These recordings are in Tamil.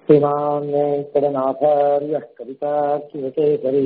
श्रीमान् वेङ्कटनाथार्यः कवितार्किवकेसरी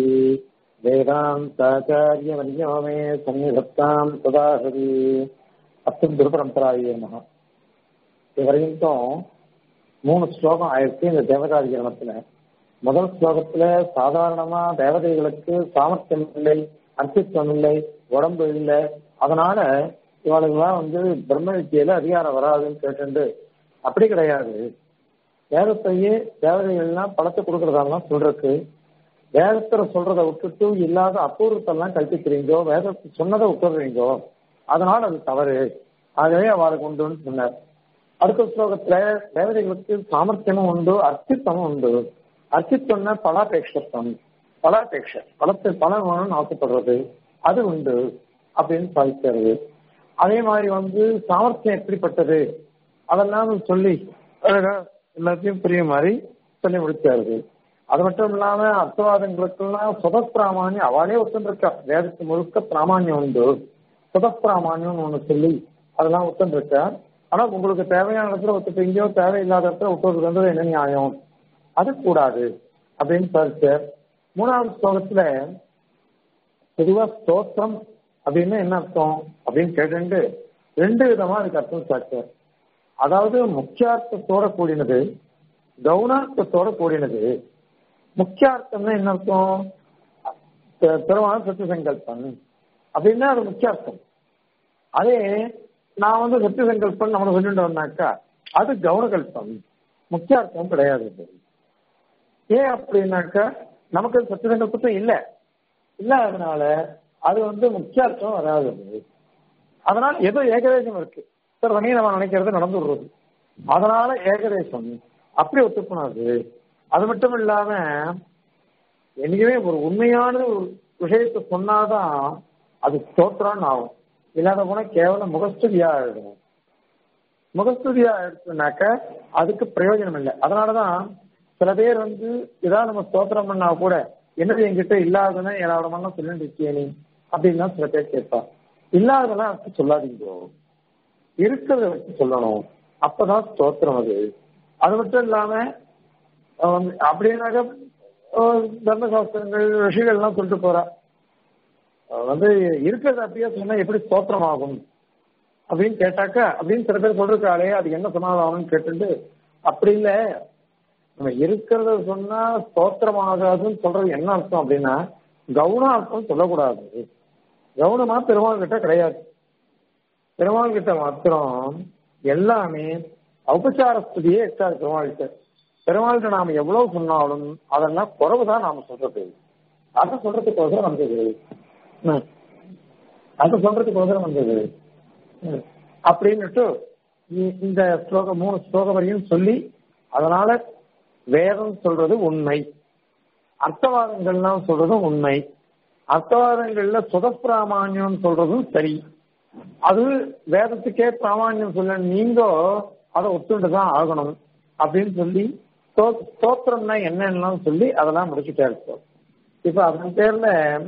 वेदान्ताचार्यवर्यो मे सन्निधत्ताम् तदा हरि அத்தம் குருபரம்பராயே நமக இதுவரைக்கும் மூணு ஸ்லோகம் ஆயிடுச்சு இந்த தேவதாதிகரணத்துல முதல் ஸ்லோகத்துல சாதாரணமா தேவதைகளுக்கு சாமர்த்தியம் இல்லை அர்த்தத்துவம் இல்லை உடம்பு இல்லை அதனால இவளுக்கெல்லாம் வந்து பிரம்ம வித்தியில அதிகாரம் வராதுன்னு கேட்டு அப்படி கிடையாது வேதத்தையே தேவதைகள்லாம் பழத்தை கொடுக்கறதாலாம் சொல்றதுக்கு வேதத்துல சொல்றதை விட்டுட்டு இல்லாத அபூர்வத்தெல்லாம் கல்பிக்கிறீங்கோ வேதத்தை சொன்னதை விட்டுறீங்கோ அதனால அது தவறு ஆகவே அவளுக்கு உண்டுன்னு சொன்னார் அடுத்த ஸ்லோகத்துல தேவதைகளுக்கு சாமர்த்தியமும் உண்டு அர்த்தித்தமும் உண்டு அர்த்தித்தம்னா பலாபேட்சத்தம் பலாபேட்ச பழத்தை பலம் வேணும்னு ஆசைப்படுறது அது உண்டு அப்படின்னு சாதிக்கிறது அதே மாதிரி வந்து சாமர்த்தியம் எப்படிப்பட்டது அதெல்லாம் சொல்லி எல்லாத்தையும் புரிய மாதிரி சொல்லி முடிச்சாரு அது மட்டும் இல்லாம அர்த்தவாதங்களுக்கெல்லாம் சுதப்பிராமானியம் அவளே ஒத்துருக்கா வேதத்து முழுக்க பிராமான்யம் உண்டு சுதப்பிராமான்யம் ஒண்ணு சொல்லி அதெல்லாம் ஒத்துருக்கா ஆனா உங்களுக்கு தேவையான இடத்துல ஒத்துப்பீங்கயோ தேவையில்லாத இடத்துல ஒத்துறது வந்து என்ன நியாயம் அது கூடாது அப்படின்னு சார் மூணாவது ஸ்லோகத்துல பொதுவா ஸ்தோத்திரம் அப்படின்னு என்ன அர்த்தம் அப்படின்னு கேட்டு ரெண்டு விதமா அதுக்கு அர்த்தம் சார் அதாவது முக்கியார்த்தத்தோட கூடினது கவுனார்த்தத்தோட கூடினது முக்கியார்த்தம்னா என்ன அர்த்தம் பெருமான சத்திய சங்கல்பம் அப்படின்னா அது முக்கியார்த்தம் அதே நான் வந்து சத்திய சங்கல்பம் நம்ம சொல்லிட்டு வந்தாக்கா அது கவுனகல்பம் முக்கியார்த்தம் கிடையாது ஏன் அப்படின்னாக்கா நமக்கு சத்திய சங்கல்பத்தும் இல்லை இல்லாததுனால அது வந்து முக்கியார்த்தம் வராது அதனால ஏதோ ஏகதேசம் இருக்கு சார் நம்ம நினைக்கிறது நடந்து விடுறது அதனால ஏகதேசம் அப்படி ஒத்துக்கணும் அது மட்டும் இல்லாம என்னைக்குமே ஒரு உண்மையான ஒரு விஷயத்த சொன்னாதான் அது ஸ்தோத்திரம் ஆகும் இல்லாத போனா கேவலம் முகஸ்துதியா ஆயிடும் முகஸ்துதியா ஆயிடுச்சுனாக்க அதுக்கு பிரயோஜனம் இல்லை அதனாலதான் சில பேர் வந்து ஏதாவது நம்ம ஸ்தோத்திரம் பண்ணா கூட என்னது என்கிட்ட இல்லாததுன்னா என்னோட மண்ணம் சொல்லிட்டு இருக்கியே நீ அப்படின்னு சில பேர் கேட்பா இல்லாததெல்லாம் வச்சு சொல்லாதீங்க இருக்கிறத வச்சு சொல்லணும் அப்பதான் ஸ்தோத்திரம் அது அது மட்டும் இல்லாம அப்படின்னாக்க தர்மசாஸ்திரங்கள் ரிஷிகள்லாம் சொல்லிட்டு போறா வந்து இருக்கிறத அப்படியே சொன்னா எப்படி ஸ்தோத்திரம் ஆகும் அப்படின்னு கேட்டாக்கா அப்படின்னு சில பேர் சொல்றாளே அது என்ன சமாதானம்னு கேட்டுட்டு அப்படி இல்ல நம்ம இருக்கிறத சொன்னா ஸ்தோத்திரம் ஆகாதுன்னு சொல்றது என்ன அர்த்தம் அப்படின்னா கவுன அர்த்தம் சொல்லக்கூடாது கவுனமா பெருமாள் கிட்ட கிடையாது பெருமாள் கிட்ட மாத்திரம் எல்லாமே உபச்சார ஸ்துதியே இருக்காது பெருமாள் கிட்ட பெருமாள்கிட்ட நாம எவ்வளவு சொன்னாலும் அதெல்லாம் குறவுதான் நாம சொல்றது அதை சொல்றதுக்கோசரம் வந்தது அதை சொல்றதுக்கோசரம் வந்தது அப்படின்னுட்டு இந்த ஸ்லோகம் மூணு ஸ்லோகம் வரையும் சொல்லி அதனால வேதம் சொல்றது உண்மை அர்த்தவாதங்கள்லாம் சொல்றதும் உண்மை அர்த்தவாதங்கள்ல சுதப்பிராமான்யம் சொல்றதும் சரி அது வேதத்துக்கே பிராமான்யம் சொல்ல நீங்க அதை ஒத்துண்டு தான் ஆகணும் அப்படின்னு சொல்லி ஸ்தோத்திரம்னா என்னன்னு சொல்லி அதெல்லாம் முடிச்சுட்டே இருக்கோம் இப்ப அதன் பேர்ல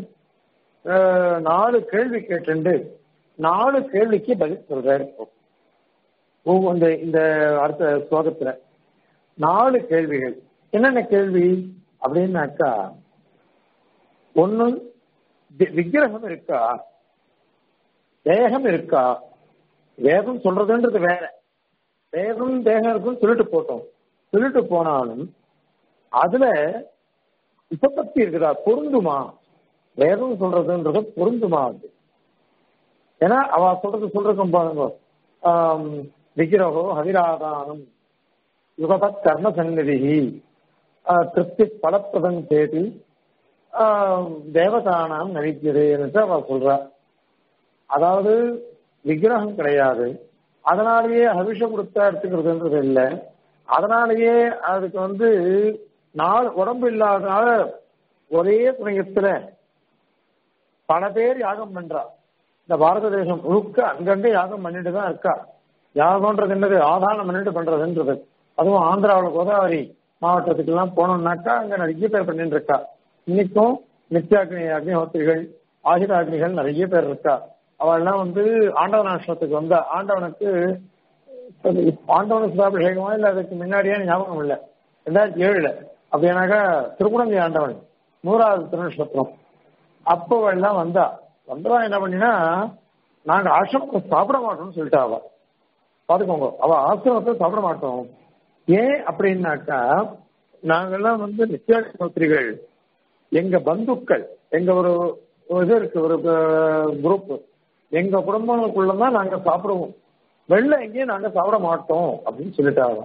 நாலு கேள்வி கேட்டு நாலு கேள்விக்கு பதில் சொல்றாரு இந்த இந்த அடுத்த ஸ்லோகத்துல நாலு கேள்விகள் என்னென்ன கேள்வி அப்படின்னாக்கா ஒண்ணு விக்கிரகம் இருக்கா தேகம் இருக்கா வேதம் சொல்றதுன்றது வேற தேகம் தேகம் இருக்குன்னு சொல்லிட்டு போட்டோம் சொல்லிட்டு போனாலும் அதுல உபபத்தி இருக்குதா பொருந்துமா வேதம் சொல்றதுன்றது பொருந்துமா அது ஏன்னா அவ சொல்றது சொல்றதும் பாருங்க விக்கிரகோ ஹவிராதானம் யுகபத் கர்ம சந்நிதி திருப்தி பலப்பிரதம் தேதி தேவதானம் நடிக்கிறது என்று அவ சொல்றா அதாவது விக்கிரகம் கிடையாது அதனாலேயே அபிஷம் கொடுத்தா எடுத்துக்கிறதுன்றது இல்லை அதனாலேயே அதுக்கு வந்து நாள் உடம்பு இல்லாதனால ஒரே சமயத்துல பல பேர் யாகம் பண்றா இந்த பாரத தேசம் முழுக்க அங்கங்க யாகம் பண்ணிட்டு தான் இருக்கா யாகம்ன்றது என்னது ஆதாரம் பண்ணிட்டு பண்றதுன்றது அதுவும் ஆந்திராவில் கோதாவரி மாவட்டத்துக்கு எல்லாம் போனோம்னாக்கா அங்க நிறைய பேர் பண்ணிட்டு இருக்கா இன்னைக்கும் நித்யாக்னி அக்னிஹோத்திரிகள் ஆயுதாக்னிகள் நிறைய பேர் இருக்கா அவெல்லாம் வந்து ஆண்டவன் ஆசிரமத்துக்கு வந்த ஆண்டவனுக்கு ஆண்டவனுக்கு சுதாபிஷேகமா இல்ல அதுக்கு முன்னாடியே ஞாபகம் இல்லை ரெண்டாயிரத்தி ஏழுல அப்படின்னாக்கா திருக்குணந்தி ஆண்டவன் நூறாவது திருநட்சத்திரம் அப்போ எல்லாம் வந்தா வந்தவா என்ன பண்ணினா நாங்க ஆசிரமத்தை சாப்பிட மாட்டோம்னு சொல்லிட்டா அவ பாத்துக்கோங்க அவ ஆசிரமத்தை சாப்பிட மாட்டோம் ஏன் அப்படின்னாக்கா நாங்கெல்லாம் வந்து நித்தியாதிபத்திரிகள் எங்க பந்துக்கள் எங்க ஒரு ஒரு இது இருக்கு ஒரு குரூப் எங்க குடும்பங்களுக்குள்ளதான் நாங்க சாப்பிடுவோம் வெளில எங்கேயும் நாங்க சாப்பிட மாட்டோம் அப்படின்னு சொல்லிட்டாங்க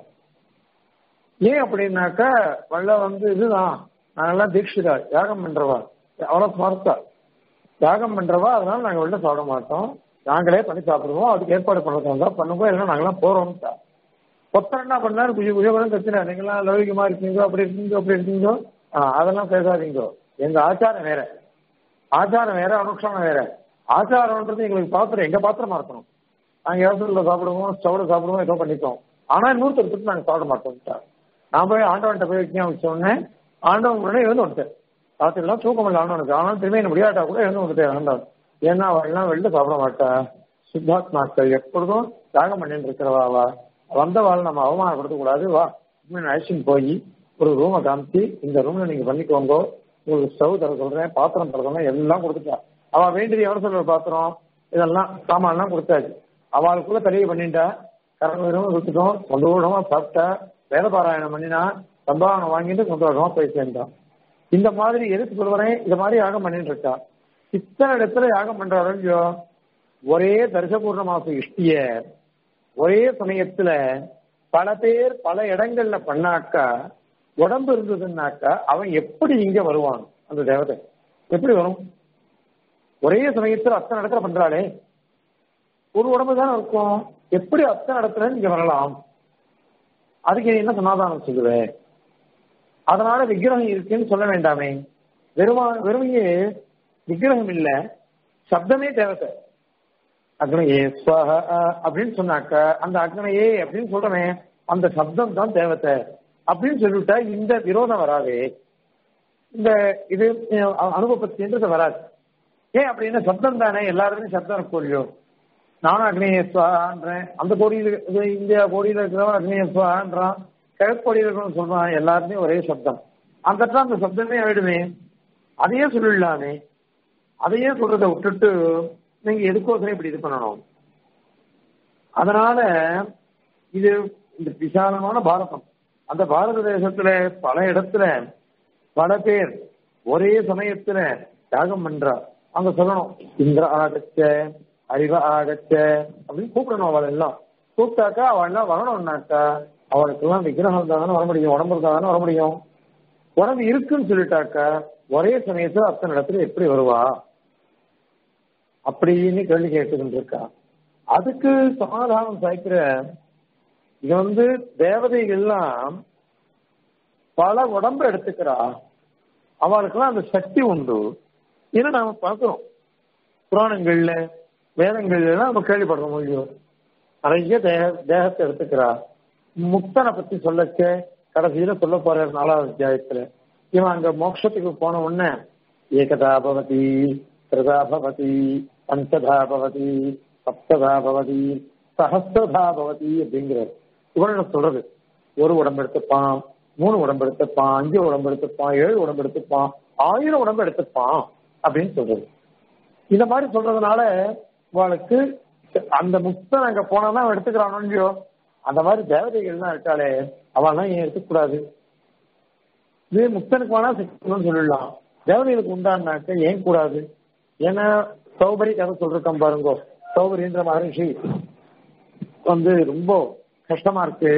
ஏன் அப்படின்னாக்கா வெள்ள வந்து இதுதான் நாங்கெல்லாம் தீட்சிதா யாகம் பண்றவா அவ்வளவு ஸ்மார்த்தா யாகம் பண்றவா அதனால நாங்க வெளில சாப்பிட மாட்டோம் நாங்களே பண்ணி சாப்பிடுவோம் அதுக்கு ஏற்பாடு பண்றதா பண்ணுவோம் இல்லைன்னா நாங்கெல்லாம் போறோம்ட்டா ஒருத்தர் என்ன பண்ணாரு குஜி குஜபலம் கத்துனா நீங்களாம் லௌகிகமா இருக்கீங்க அப்படி இருக்கீங்க அப்படி இருக்கீங்க ஆஹ் அதெல்லாம் பேசாதீங்க எங்க ஆச்சாரம் வேற ஆச்சாரம் வேற அனுஷ்டானம் வேற ஆச்சாரம்ன்றது எங்களுக்கு பாத்திரம் எங்க பாத்திரமா இருக்கணும் நாங்க ஏசல்ல சாப்பிடுவோம் ஸ்டவ்ல சாப்பிடுவோம் ஏதோ பண்ணிட்டோம் ஆனா இன்னொருத்தர் திட்டு நாங்க சாப்பிட மாட்டோம் நான் போய் ஆண்டவன்ட்ட போய் வைக்க வச்ச உடனே ஆண்டவன் உடனே எழுந்து வந்துட்டேன் ராத்திரிலாம் தூக்கம் இல்லை ஆண்டவனுக்கு ஆனால் திரும்பி என்ன முடியாட்டா கூட எழுந்து வந்துட்டேன் ஆண்டவன் ஏன்னா அவள்லாம் வெளில சாப்பிட மாட்டா சுத்தாத்மாக்கள் எப்பொழுதும் தியாகம் பண்ணிட்டு இருக்கிறவாவா வந்த வாழ் நம்ம அவமானப்படுத்த கூடாது வா அழைச்சின்னு போய் ஒரு ரூமை காமிச்சு இந்த ரூம்ல நீங்க பண்ணிக்கோங்க உங்களுக்கு ஸ்டவ் தர சொல்றேன் பாத்திரம் தர சொல்றேன் எல்லாம் கொடுத்துட்டா அவ வேண்டியது எவ்வளவு சொல்ற பாத்திரம் இதெல்லாம் சாமான்லாம் கொடுத்தாச்சு அவளுக்குள்ள தெளிவு பண்ணிட்டா கரண்ட் வெறும் கொடுத்துட்டோம் சந்தோஷமா சாப்பிட்டா வேத பாராயணம் பண்ணினா சம்பாவனம் வாங்கிட்டு சந்தோஷமா போய் சேர்ந்தான் இந்த மாதிரி எதுக்கு சொல்றேன் இந்த மாதிரி யாகம் பண்ணிட்டு இருக்கா இத்தனை இடத்துல யாகம் பண்றாரோ இல்லையோ ஒரே தரிசபூர்ண மாச இஷ்டிய ஒரே சமயத்துல பல பேர் பல இடங்கள்ல பண்ணாக்கா உடம்பு இருந்ததுன்னாக்கா அவன் எப்படி இங்க வருவான் அந்த தேவதை எப்படி வரும் ஒரே சமயத்துல அத்தனை இடத்துல பண்றாளே ஒரு உடம்பு தானே இருக்கும் எப்படி அத்தனை இடத்துல இங்க வரலாம் அதுக்கு என்ன சமாதானம் சொல்லுவேன் அதனால விக்கிரகம் இருக்குன்னு சொல்ல வேண்டாமே வெறுமா வெறுமையே விக்கிரகம் இல்ல சப்தமே தேவத்தை அக்னையே ஸ்வஹ அப்படின்னு சொன்னாக்க அந்த அக்னையே அப்படின்னு சொல்றமே அந்த சப்தம் தான் தேவத்தை அப்படின்னு சொல்லிவிட்டா இந்த விரோதம் வராது இந்த இது அனுபவத்தின்றது வராது ஏன் அப்படின்னா சப்தம் தானே எல்லாருமே சப்தம் இருக்கும் இல்லையோ நானும் அக்னேயஸ்வான்றேன் அந்த கோடியில் இது இந்தியா கோடியில் இருக்கிறவன் அக்னேயஸ்வான்றான் கிழக்கு கோடியில் இருக்கிறவன் சொல்றான் எல்லாருமே ஒரே சப்தம் அந்த இடத்துல அந்த சப்தமே ஆயிடுமே அதையே சொல்லிடலாமே அதையே சொல்றதை விட்டுட்டு நீங்க எதுக்கோசரம் இப்படி இது பண்ணணும் அதனால இது இந்த விசாலமான பாரதம் அந்த பாரத தேசத்துல பல இடத்துல பல பேர் ஒரே சமயத்துல தியாகம் பண்றா அங்க சொல்லணும் இந்திர ஆகச்ச அறிவ ஆகச்ச அப்படின்னு கூப்பிடணும் அவள் எல்லாம் கூப்பிட்டாக்கா அவள் எல்லாம் வரணும்னாக்கா அவளுக்கு எல்லாம் விக்கிரகம் இருந்தா தானே வர முடியும் உடம்பு இருந்தா தானே வர முடியும் உடம்பு இருக்குன்னு சொல்லிட்டாக்கா ஒரே சமயத்துல அத்தனை இடத்துல எப்படி வருவா அப்படின்னு கேள்வி கேட்டுக்கிட்டு இருக்கா அதுக்கு சமாதானம் சாய்க்கிற இது வந்து தேவதைகள்லாம் பல உடம்பு எடுத்துக்கிறா அவளுக்கெல்லாம் அந்த சக்தி உண்டு ஏன்னா நாம பார்க்கிறோம் புராணங்கள்ல வேதங்கள்ல எல்லாம் நம்ம கேள்விப்படுறோம் இல்லையோ நிறைய தேக தேகத்தை எடுத்துக்கிறா முக்தனை பத்தி சொல்லச்ச கடைசியில சொல்ல போற நாலாவது அத்தியாயத்துல இவன் அங்க மோட்சத்துக்கு போன உடனே ஏகதா பவதி திரதா பவதி பஞ்சதா பவதி சப்ததா பவதி சஹஸ்ரதா பவதி அப்படிங்கிறார் இவனோட சொல்றது ஒரு உடம்பு எடுத்துப்பான் மூணு உடம்பு எடுத்துப்பான் அஞ்சு உடம்பு எடுத்துப்பான் ஏழு உடம்பு எடுத்துப்பான் ஆயிரம் உடம்பு எடுத்துப்பான் அப்படின்னு சொல்றது இந்த மாதிரி சொல்றதுனால அவளுக்கு அந்த முக்தன் அங்க போனாதான் அவன் எடுத்துக்கிறானோ இல்லையோ அந்த மாதிரி தேவதைகள் தான் இருக்காளே அவெல்லாம் ஏன் எடுத்துக்கூடாது இது முக்தனுக்கு வேணா சிக்கணும்னு சொல்லிடலாம் தேவதைகளுக்கு உண்டானாக்க ஏன் கூடாது ஏன்னா சௌபரி கதை சொல்றோம் பாருங்க சௌபரின்ற மகரிஷி வந்து ரொம்ப கஷ்டமா இருக்கு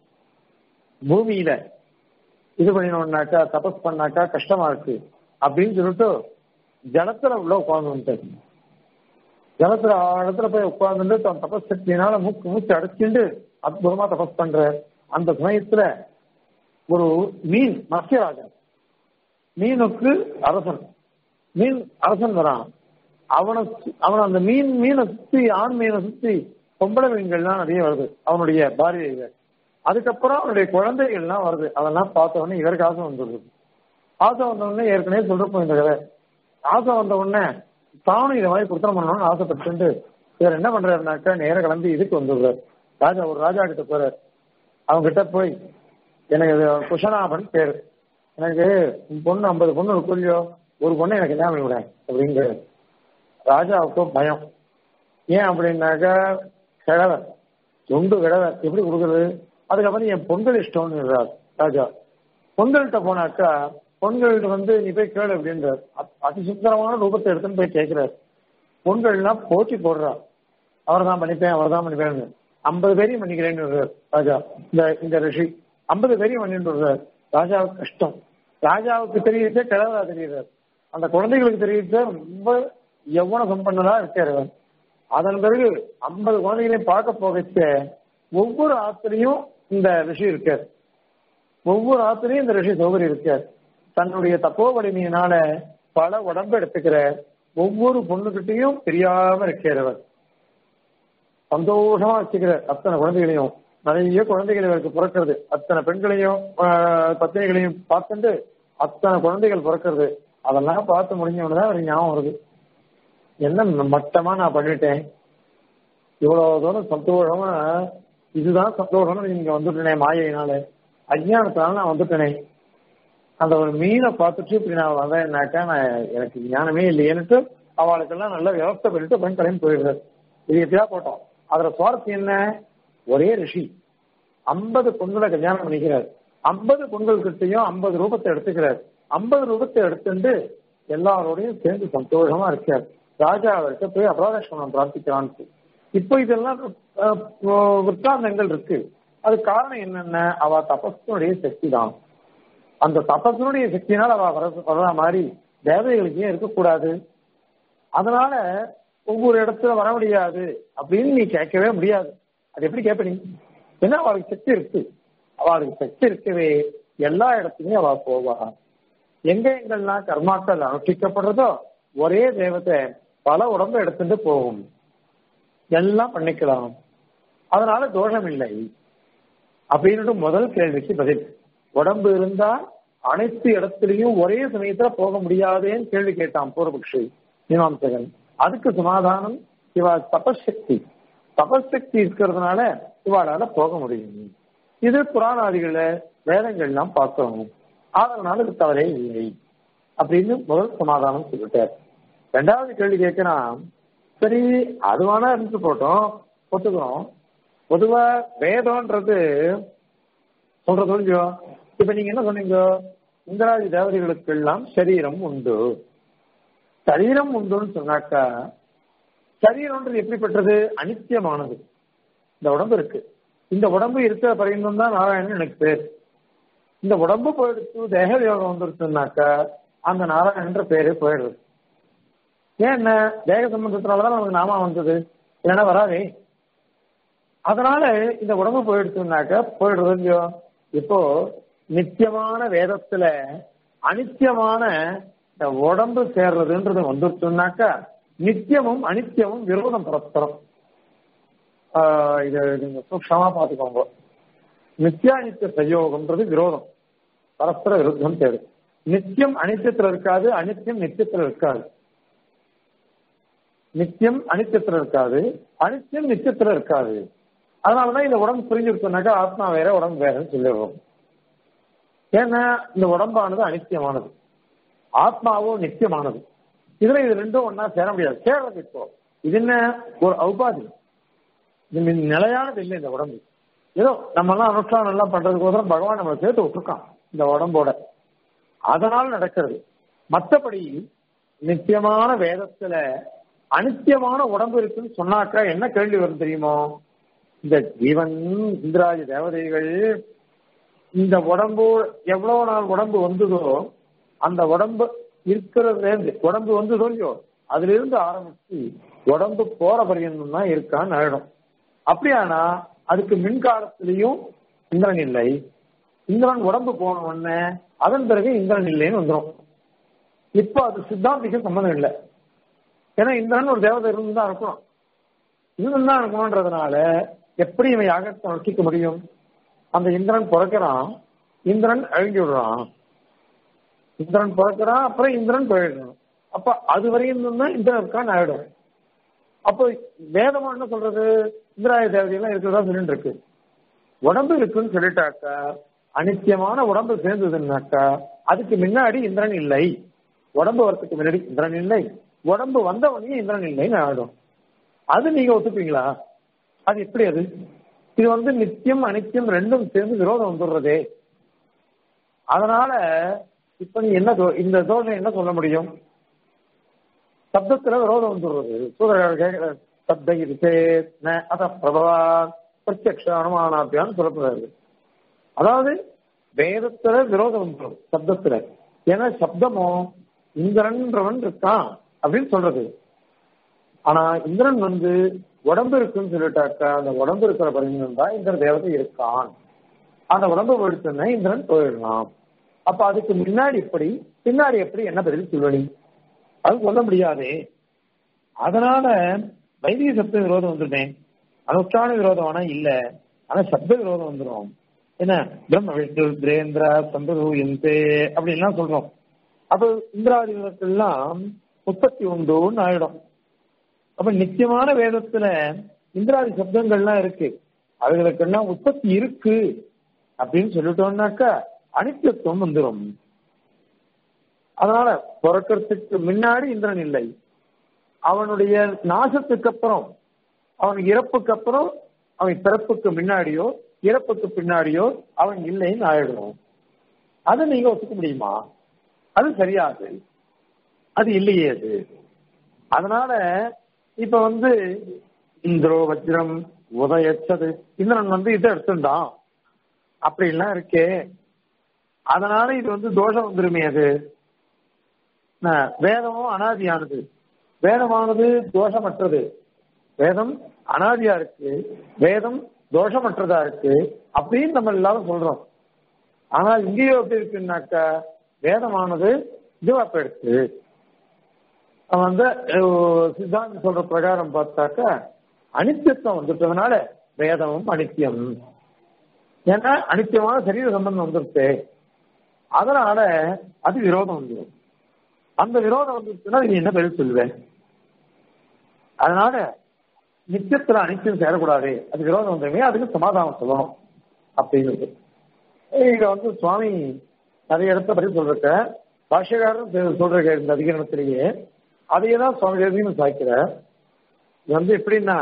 பூமியில இது பண்ணினோம்னாக்கா தபஸ் பண்ணாக்கா கஷ்டமா இருக்கு அப்படின்னு சொல்லிட்டு ஜலத்துல உள்ள உட்கார்ந்து ஜலத்துல இடத்துல போய் உட்கார்ந்துட்டு தன் தபஸ் சக்தியினால மூக்கு மூச்சு அடைச்சிட்டு அற்புதமா தபஸ் பண்ற அந்த சமயத்துல ஒரு மீன் மத்தியராஜன் மீனுக்கு அரசன் மீன் அரசன் வரான் அவனை அவன் அந்த மீன் மீனை சுத்தி ஆண் மீனை சுத்தி பொம்பளை மீன்கள்லாம் நிறைய வருது அவனுடைய பாரியைகள் அதுக்கப்புறம் அவனுடைய குழந்தைகள்லாம் வருது அதெல்லாம் பார்த்த உடனே இவருக்கு ஆசை வந்துடுது ஆசை வந்த உடனே ஏற்கனவே சொல்றப்போ இந்த கதை ஆசை வந்த உடனே தானும் இதை மாதிரி குடுத்தனம் பண்ணணும்னு ஆசைப்பட்டு இவர் என்ன பண்றாருனாக்கா நேரம் கிளம்பி இதுக்கு வந்துடுறாரு ராஜா ஒரு ராஜா கிட்ட போறாரு அவங்க கிட்ட போய் எனக்கு இது குஷனாபன் பேரு எனக்கு உன் பொண்ணு ஐம்பது பொண்ணு இருக்கும் இல்லையோ ஒரு பொண்ணு எனக்கு என்ன பண்ணி விட அப்படிங்கிறது ராஜாவுக்கும் பயம் ஏன் அப்படின்னாக்கா கிழவர் தொண்டு கிழவர் எப்படி கொடுக்குறது அதுக்கப்புறம் என் பொங்கல் இஷ்டம்னு ராஜா பொங்கல்கிட்ட போனாக்கா பொங்கல்கிட்ட வந்து நீ போய் கேளு அப்படின்றார் அதி சுந்தரமான ரூபத்தை எடுத்துன்னு போய் கேட்கிறார் பொங்கல்லாம் போட்டி போடுறா அவர் தான் பண்ணிப்பேன் அவர் தான் பண்ணிப்பேன் ஐம்பது பேரையும் பண்ணிக்கிறேன்னு ராஜா இந்த இந்த ரிஷி ஐம்பது பேரையும் பண்ணிட்டு வருவார் ராஜாவுக்கு கஷ்டம் ராஜாவுக்கு தெரியுதே கிழவரா தெரியுறார் அந்த குழந்தைகளுக்கு தெரியுது ரொம்ப எவ்வளவு சம்பந்தனா இருக்காரு அதன் பிறகு ஐம்பது குழந்தைகளையும் பார்க்க போகச்ச ஒவ்வொரு ஆத்திரையும் இந்த ரிஷி இருக்கார் ஒவ்வொரு ஆத்திரையும் இந்த ரிஷி சௌகரி இருக்கார் தன்னுடைய தப்போ வலிமையினால பல உடம்பு எடுத்துக்கிற ஒவ்வொரு பொண்ணுகிட்டையும் தெரியாம இருக்கிறவர் சந்தோஷமா வச்சுக்கிற அத்தனை குழந்தைகளையும் நிறைய குழந்தைகள் இவருக்கு பிறக்கிறது அத்தனை பெண்களையும் பத்திரிகைகளையும் பார்த்துட்டு அத்தனை குழந்தைகள் பிறக்கிறது அதெல்லாம் பார்த்து முடிஞ்சவனதான் அவருக்கு ஞாபகம் வருது என்ன மட்டமா நான் பண்ணிட்டேன் இவ்வளவு தூரம் சந்தோஷமா இதுதான் சந்தோஷம்னு நீங்க வந்துட்டேனே மாயையினால அஜ்ஞானத்தினால நான் வந்துட்டேனே அந்த ஒரு மீனை பார்த்துட்டு இப்படி நான் வந்தேன்னாக்கா நான் எனக்கு ஞானமே இல்லையேன்னுட்டு அவளுக்கெல்லாம் நல்ல வியவஸ்தை பண்ணிட்டு பெண் கலையும் போயிடுறாரு இது எப்படியா போட்டோம் அதுல சுவாரஸ்யம் என்ன ஒரே ரிஷி ஐம்பது பொண்களை கல்யாணம் பண்ணிக்கிறார் ஐம்பது பொண்கள் கிட்டையும் ஐம்பது ரூபத்தை எடுத்துக்கிறார் ஐம்பது ரூபத்தை எடுத்துட்டு எல்லாரோடையும் சேர்ந்து சந்தோஷமா இருக்கார் ராஜா அவர்கிட்ட போய் அபராதேஸ்வரம் பிரார்த்திக்கிறான்னு இப்போ இதெல்லாம் விற்த்தாந்தங்கள் இருக்கு அது காரணம் என்னென்ன அவ தபஸுடைய சக்தி தான் அந்த தபத்தினுடைய சக்தியினால் அவ வர வர்ற மாதிரி தேவதைகளுக்கு ஏன் இருக்கக்கூடாது அதனால ஒவ்வொரு இடத்துல வர முடியாது அப்படின்னு நீ கேட்கவே முடியாது அது எப்படி கேட்ப நீ ஏன்னா அவளுக்கு சக்தி இருக்கு அவளுக்கு சக்தி இருக்கவே எல்லா இடத்துலயும் அவ போவா எங்க எங்கெல்லாம் கர்மாக்கள் அனுஷ்டிக்கப்படுறதோ ஒரே தேவத்தை பல உடம்பு எடுத்துட்டு போகும் எல்லாம் பண்ணிக்கலாம் அதனால தோஷம் இல்லை அப்படின்னு முதல் கேள்விக்கு பதில் உடம்பு இருந்தா அனைத்து இடத்துலயும் ஒரே சமயத்துல போக முடியாதேன்னு கேள்வி கேட்டான் பூர்வபக்ஷி மீமாம்சகன் அதுக்கு சமாதானம் இவா தபசக்தி தபசக்தி இருக்கிறதுனால இவாளால போக முடியும் இது புராணாதிகள வேதங்கள்லாம் பார்க்கிறோம் அதனால இது தவறே இல்லை அப்படின்னு முதல் சமாதானம் சொல்லிட்டார் ரெண்டாவது கேள்வி கேட்கிறான் சரி அது வேணா இருந்து போட்டோம் ஒத்துக்கிறோம் பொதுவா வேதம்ன்றது சொல்றது இல்லையோ இப்ப நீங்க என்ன சொன்னீங்க இந்திராதி தேவதைகளுக்கு எல்லாம் சரீரம் உண்டு சரீரம் உண்டுன்னு சொன்னாக்கா சரீரம்ன்றது எப்படிப்பட்டது அனித்தியமானது இந்த உடம்பு இருக்கு இந்த உடம்பு இருக்கிற பரிந்தம் தான் நாராயணன் எனக்கு பேர் இந்த உடம்பு போயிடுச்சு தேக யோகம் வந்துருச்சுனாக்கா அந்த நாராயணன்ற பேரே போயிடுது ஏன் என்ன தேக சம்பந்தத்தினாலதான் நமக்கு நாமா வந்தது இல்லைன்னா வராதே அதனால இந்த உடம்பு போயிடுச்சுனாக்க போயிடுறது இல்லையோ இப்போ நித்தியமான வேதத்துல அனித்தியமான இந்த உடம்பு சேர்றதுன்றது வந்துருச்சுனாக்கா நித்தியமும் அனித்தியமும் விரோதம் பரஸ்பரம் இது நீங்க சூக்ஷமா பாத்துக்கோங்க நித்தியானித்திய சயோகம்ன்றது விரோதம் பரஸ்பர விருத்தம் பேரு நித்தியம் அனித்தியத்துல இருக்காது அனித்தியம் நித்தியத்துல இருக்காது நித்தியம் அனித்தியத்துல இருக்காது அனித்தியம் நித்தியத்துல இருக்காது அதனாலதான் இந்த உடம்பு புரிஞ்சுருச்சுனாக்கா ஆத்மா வேற உடம்பு வேறன்னு சொல்லிடுறோம் ஏன்னா இந்த உடம்பானது அனித்தியமானது ஆத்மாவோ நித்தியமானது இதுல இது ரெண்டும் ஒன்னா சேர முடியாது சேர்றது இப்போ இது என்ன ஒரு ஔபாதி இது நிலையானது இல்லை இந்த உடம்பு ஏதோ நம்ம எல்லாம் அனுஷ்டானம் எல்லாம் பண்றதுக்கோசரம் பகவான் நம்ம சேர்த்து விட்டுருக்கான் இந்த உடம்போட அதனால் நடக்கிறது மற்றபடி நித்தியமான வேதத்துல அனித்தியமான உடம்பு இருக்குன்னு சொன்னாக்கா என்ன கேள்வி வரும் தெரியுமோ இந்த ஜீவன் இந்திராஜ தேவதைகள் இந்த உடம்பு எவ்வளவு நாள் உடம்பு வந்ததோ அந்த உடம்பு இருக்கிறதுலேருந்து உடம்பு வந்ததோ இல்லையோ அதுல இருந்து ஆரம்பிச்சு உடம்பு போற பரியந்தம் தான் இருக்கான்னு ஆயிடும் அப்படியானா அதுக்கு மின்காலத்திலையும் இந்திரன் இல்லை இந்திரன் உடம்பு போன உடனே அதன் பிறகு இந்திரன் இல்லைன்னு வந்துடும் இப்போ அது சித்தாந்திக்கு சம்மந்தம் இல்லை ஏன்னா இந்திரன் ஒரு தேவதை இருந்து தான் இருக்கணும் இருந்து தான் இருக்கணும்ன்றதுனால எப்படி இவன் யாகத்தை அனுஷ்டிக்க முடியும் அந்த இந்திரன் பிறக்கிறான் இந்திரன் அழிஞ்சு விடுறான் இந்திரன் பிறக்கிறான் அப்புறம் இந்திரன் போயிடுறான் அப்ப அது வரையும் தான் இந்திரன் இருக்கான்னு ஆயிடும் அப்போ வேதமா என்ன சொல்றது இந்திராய தேவதையெல்லாம் இருக்கிறதா சொல்லிட்டு இருக்கு உடம்பு இருக்குன்னு சொல்லிட்டாக்கா அனித்தியமான உடம்பு சேர்ந்ததுன்னாக்கா அதுக்கு முன்னாடி இந்திரன் இல்லை உடம்பு வரத்துக்கு முன்னாடி இந்திரன் இல்லை உடம்பு வந்தவனையும் இந்திரன் இல்லைன்னு ஆயிடும் அது நீங்க ஒத்துப்பீங்களா அது எப்படி அது இது வந்து நித்தியம் அனித்தியம் ரெண்டும் சேர்ந்து விரோதம் வந்துடுறதே அதனால இப்ப நீ என்ன தோ- இந்த தோஷம் என்ன சொல்ல முடியும் சப்தத்துல விரோதம் வந்துடுறது சூதரர் கேட்கிற சப்த இது அத பிரபவா பிரத்யக்ஷ அனுமானாபியான்னு சொல்லப்படுறாரு அதாவது வேதத்துல விரோதம் வந்துடும் சப்தத்துல ஏன்னா சப்தமோ இந்திரன்றவன் இருக்கான் அப்படின்னு சொல்றது ஆனா இந்திரன் வந்து உடம்பு இருக்குன்னு சொல்லிட்டாக்கா அந்த உடம்பு இருக்கிற பரிணம் தான் இந்திர தேவதை இருக்கான் அந்த உடம்பு போயிடுச்சுன்னா இந்திரன் போயிடலாம் அப்ப அதுக்கு முன்னாடி எப்படி பின்னாடி எப்படி என்ன பதில் சொல்வனி அது சொல்ல முடியாதே அதனால வைதிக சப்த விரோதம் வந்துட்டேன் அனுஷ்டான விரோதம் ஆனா இல்ல ஆனா சப்த விரோதம் வந்துடும் என்ன பிரம்ம விஷ்ணு திரேந்திர சந்தரு எந்தே அப்படின்லாம் சொல்றோம் அப்ப இந்திராதிகளுக்கெல்லாம் உற்பத்தி உண்டுன்னு ஆயிடும் அப்ப நிச்சயமான வேதத்துல இந்திராதி சப்தங்கள்லாம் இருக்கு அதுகளுக்கெல்லாம் உற்பத்தி இருக்கு அப்படின்னு சொல்லிட்டோம்னாக்கா அனித்தியத்துவம் வந்துடும் அதனால பிறக்கிறதுக்கு முன்னாடி இந்திரன் இல்லை அவனுடைய நாசத்துக்கு அப்புறம் அவன் இறப்புக்கு அப்புறம் அவன் பிறப்புக்கு முன்னாடியோ இறப்புக்கு பின்னாடியோ அவன் இல்லைன்னு ஆயிடும் அதை நீங்க ஒத்துக்க முடியுமா அது சரியாது அது இல்லையே அது அதனால இப்ப வந்து இந்திரோ வஜ்ரம் உதயச்சது இந்திரன் வந்து இதை எடுத்துட்டான் அப்படிலாம் இருக்கே அதனால இது வந்து தோஷம் வந்துருமே அது ந- வேதமும் அனாதியானது வேதமானது தோஷமற்றது வேதம் அனாதியா இருக்கு வேதம் தோஷமற்றதா இருக்கு அப்படின்னு நம்ம எல்லாரும் சொல்றோம் ஆனா இங்கேயோ எப்படி இருக்குன்னாக்கா வேதமானது இதுவா போயிடுச்சு அவன் வந்து அஹ், சித்தாந்தி சொல்ற பிரகாரம் பார்த்தாக்கா அனித்தியத்துவம் வந்துட்டதுனால வேதமும் அனித்தியம் ஏன்னா அனித்தியமான சரீர சம்பந்தம் வந்துருச்சு அதனால அது விரோதம் வந்துடும் அந்த விரோதம் வந்துருச்சுன்னா நீ என்ன பதில் சொல்லுவேன் அதனால நித்தியத்துல அனித்தியம் சேரக்கூடாது அது விரோதம் வந்துருமே அதுக்கு சமாதானம் சொல்லணும் அப்படின்னு இங்க வந்து சுவாமி நிறைய இடத்த பற்றி சொல்றக்க பாஷ்யக்காரரும் சொல்ற இந்த அதிகரணத்திலேயே அதையே தான் சுவாமி தேசியம் சாய்க்கிற இது வந்து எப்படின்னா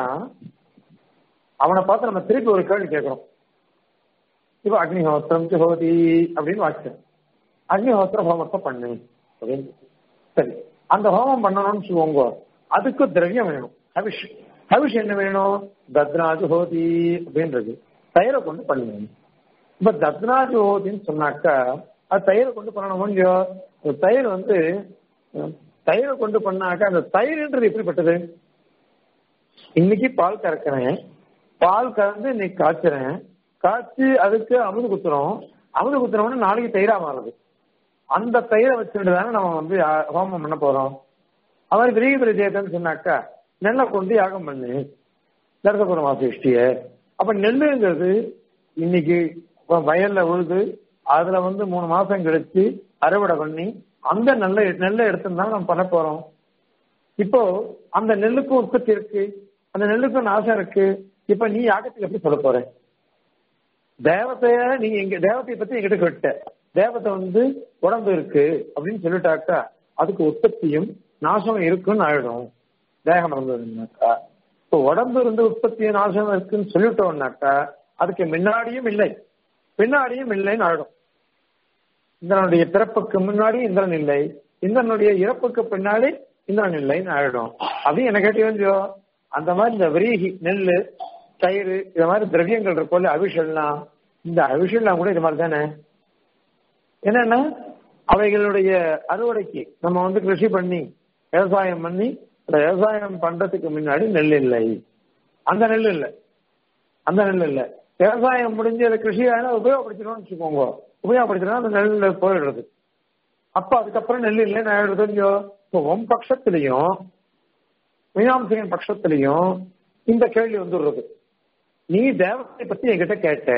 அவனை பார்த்து நம்ம திருப்பி ஒரு கேள்வி கேட்கிறோம் இப்ப அக்னிஹோத்திரம் ஜோதி அப்படின்னு வாக்கியம் அக்னிஹோத்திர ஹோமத்தை பண்ணு அப்படின்னு சரி அந்த ஹோமம் பண்ணணும்னு சொல்லுவாங்க அதுக்கு திரவியம் வேணும் ஹவிஷ் ஹவிஷ் என்ன வேணும் தத்ராஜ் ஹோதி அப்படின்றது தயிரை கொண்டு பண்ணணும் இப்ப தத்ராஜ் ஹோதின்னு சொன்னாக்கா அது தயிரை கொண்டு பண்ணணும் இல்லையோ அந்த தயிர் வந்து அஹ், தயிரை கொண்டு பண்ணாக்கா அந்த தயிர்ன்றது எப்படிப்பட்டது இன்னைக்கு பால் கறக்கிறேன் பால் கறந்து இன்னைக்கு காய்ச்சுறேன் காய்ச்சி அதுக்கு அமுது குத்துறோம் அமுது குத்துறோம்னு நாளைக்கு தயிரா மாறுது அந்த தயிரை வச்சுட்டு தானே நம்ம வந்து யா- ஹோமம் பண்ண போறோம் அவர் விரீக பிரஜேதன்னு சொன்னாக்கா நெல்லை கொண்டு யாகம் பண்ணு தர்சபுரம் வாசிஷ்டிய அப்ப நெல்லுங்கிறது இன்னைக்கு வ- வயல்ல உழுது அதுல வந்து மூணு மாசம் கழிச்சு அறுவடை பண்ணி அந்த நெல்லை நெல்லை எடுத்துன்னு தான் நம்ம பண்ண போறோம் இப்போ அந்த நெல்லுக்கும் உற்பத்தி இருக்கு அந்த நெல்லுக்கும் நாசம் இருக்கு இப்ப நீ யாகத்துக்கு எப்படி சொல்ல போற தேவதைய நீங்க எங்க தேவதையை பத்தி எங்கிட்ட கேட்ட தேவதை வந்து உடம்பு இருக்கு அப்படின்னு சொல்லிட்டாக்கா அதுக்கு உற்பத்தியும் நாசம் இருக்குன்னு ஆயிடும் தேகம் இருந்ததுன்னாக்கா இப்போ உடம்பு இருந்து உற்பத்தியும் நாசம் இருக்குன்னு சொல்லிட்டோம்னாக்கா அதுக்கு முன்னாடியும் இல்லை பின்னாடியும் இல்லைன்னு ஆயிடும் இந்திரனுடைய பிறப்புக்கு முன்னாடி இந்திரன் இல்லை இந்திரனுடைய இறப்புக்கு பின்னாடி இந்திரன் இல்லைன்னு ஆயிடும் அப்படின்னு என்ன கேட்டீங்க அந்த மாதிரி இந்த விரீகி நெல் தயிர் இது மாதிரி திரவியங்கள் இருக்கும்ல அவிஷல்லாம் இந்த அவிஷல்லாம் கூட இது மாதிரி தானே என்னன்னா அவைகளுடைய அறுவடைக்கு நம்ம வந்து கிருஷி பண்ணி விவசாயம் பண்ணி அந்த விவசாயம் பண்றதுக்கு முன்னாடி நெல் இல்லை அந்த நெல் இல்லை அந்த நெல் இல்லை விவசாயம் முடிஞ்சு அதை கிருஷியான உபயோகப்படுத்தினோம்னு வச்சுக்கோங்க உபயோகப்படுத்தினா அந்த நெல் போயிடுறது அப்ப அதுக்கப்புறம் நெல் இல்லைன்னு ஆயிடுறது இல்லையோ இப்போ உன் பட்சத்திலையும் மீனாம்சகன் பட்சத்திலையும் இந்த கேள்வி வந்துடுறது நீ தேவத்தை பத்தி என்கிட்ட கேட்ட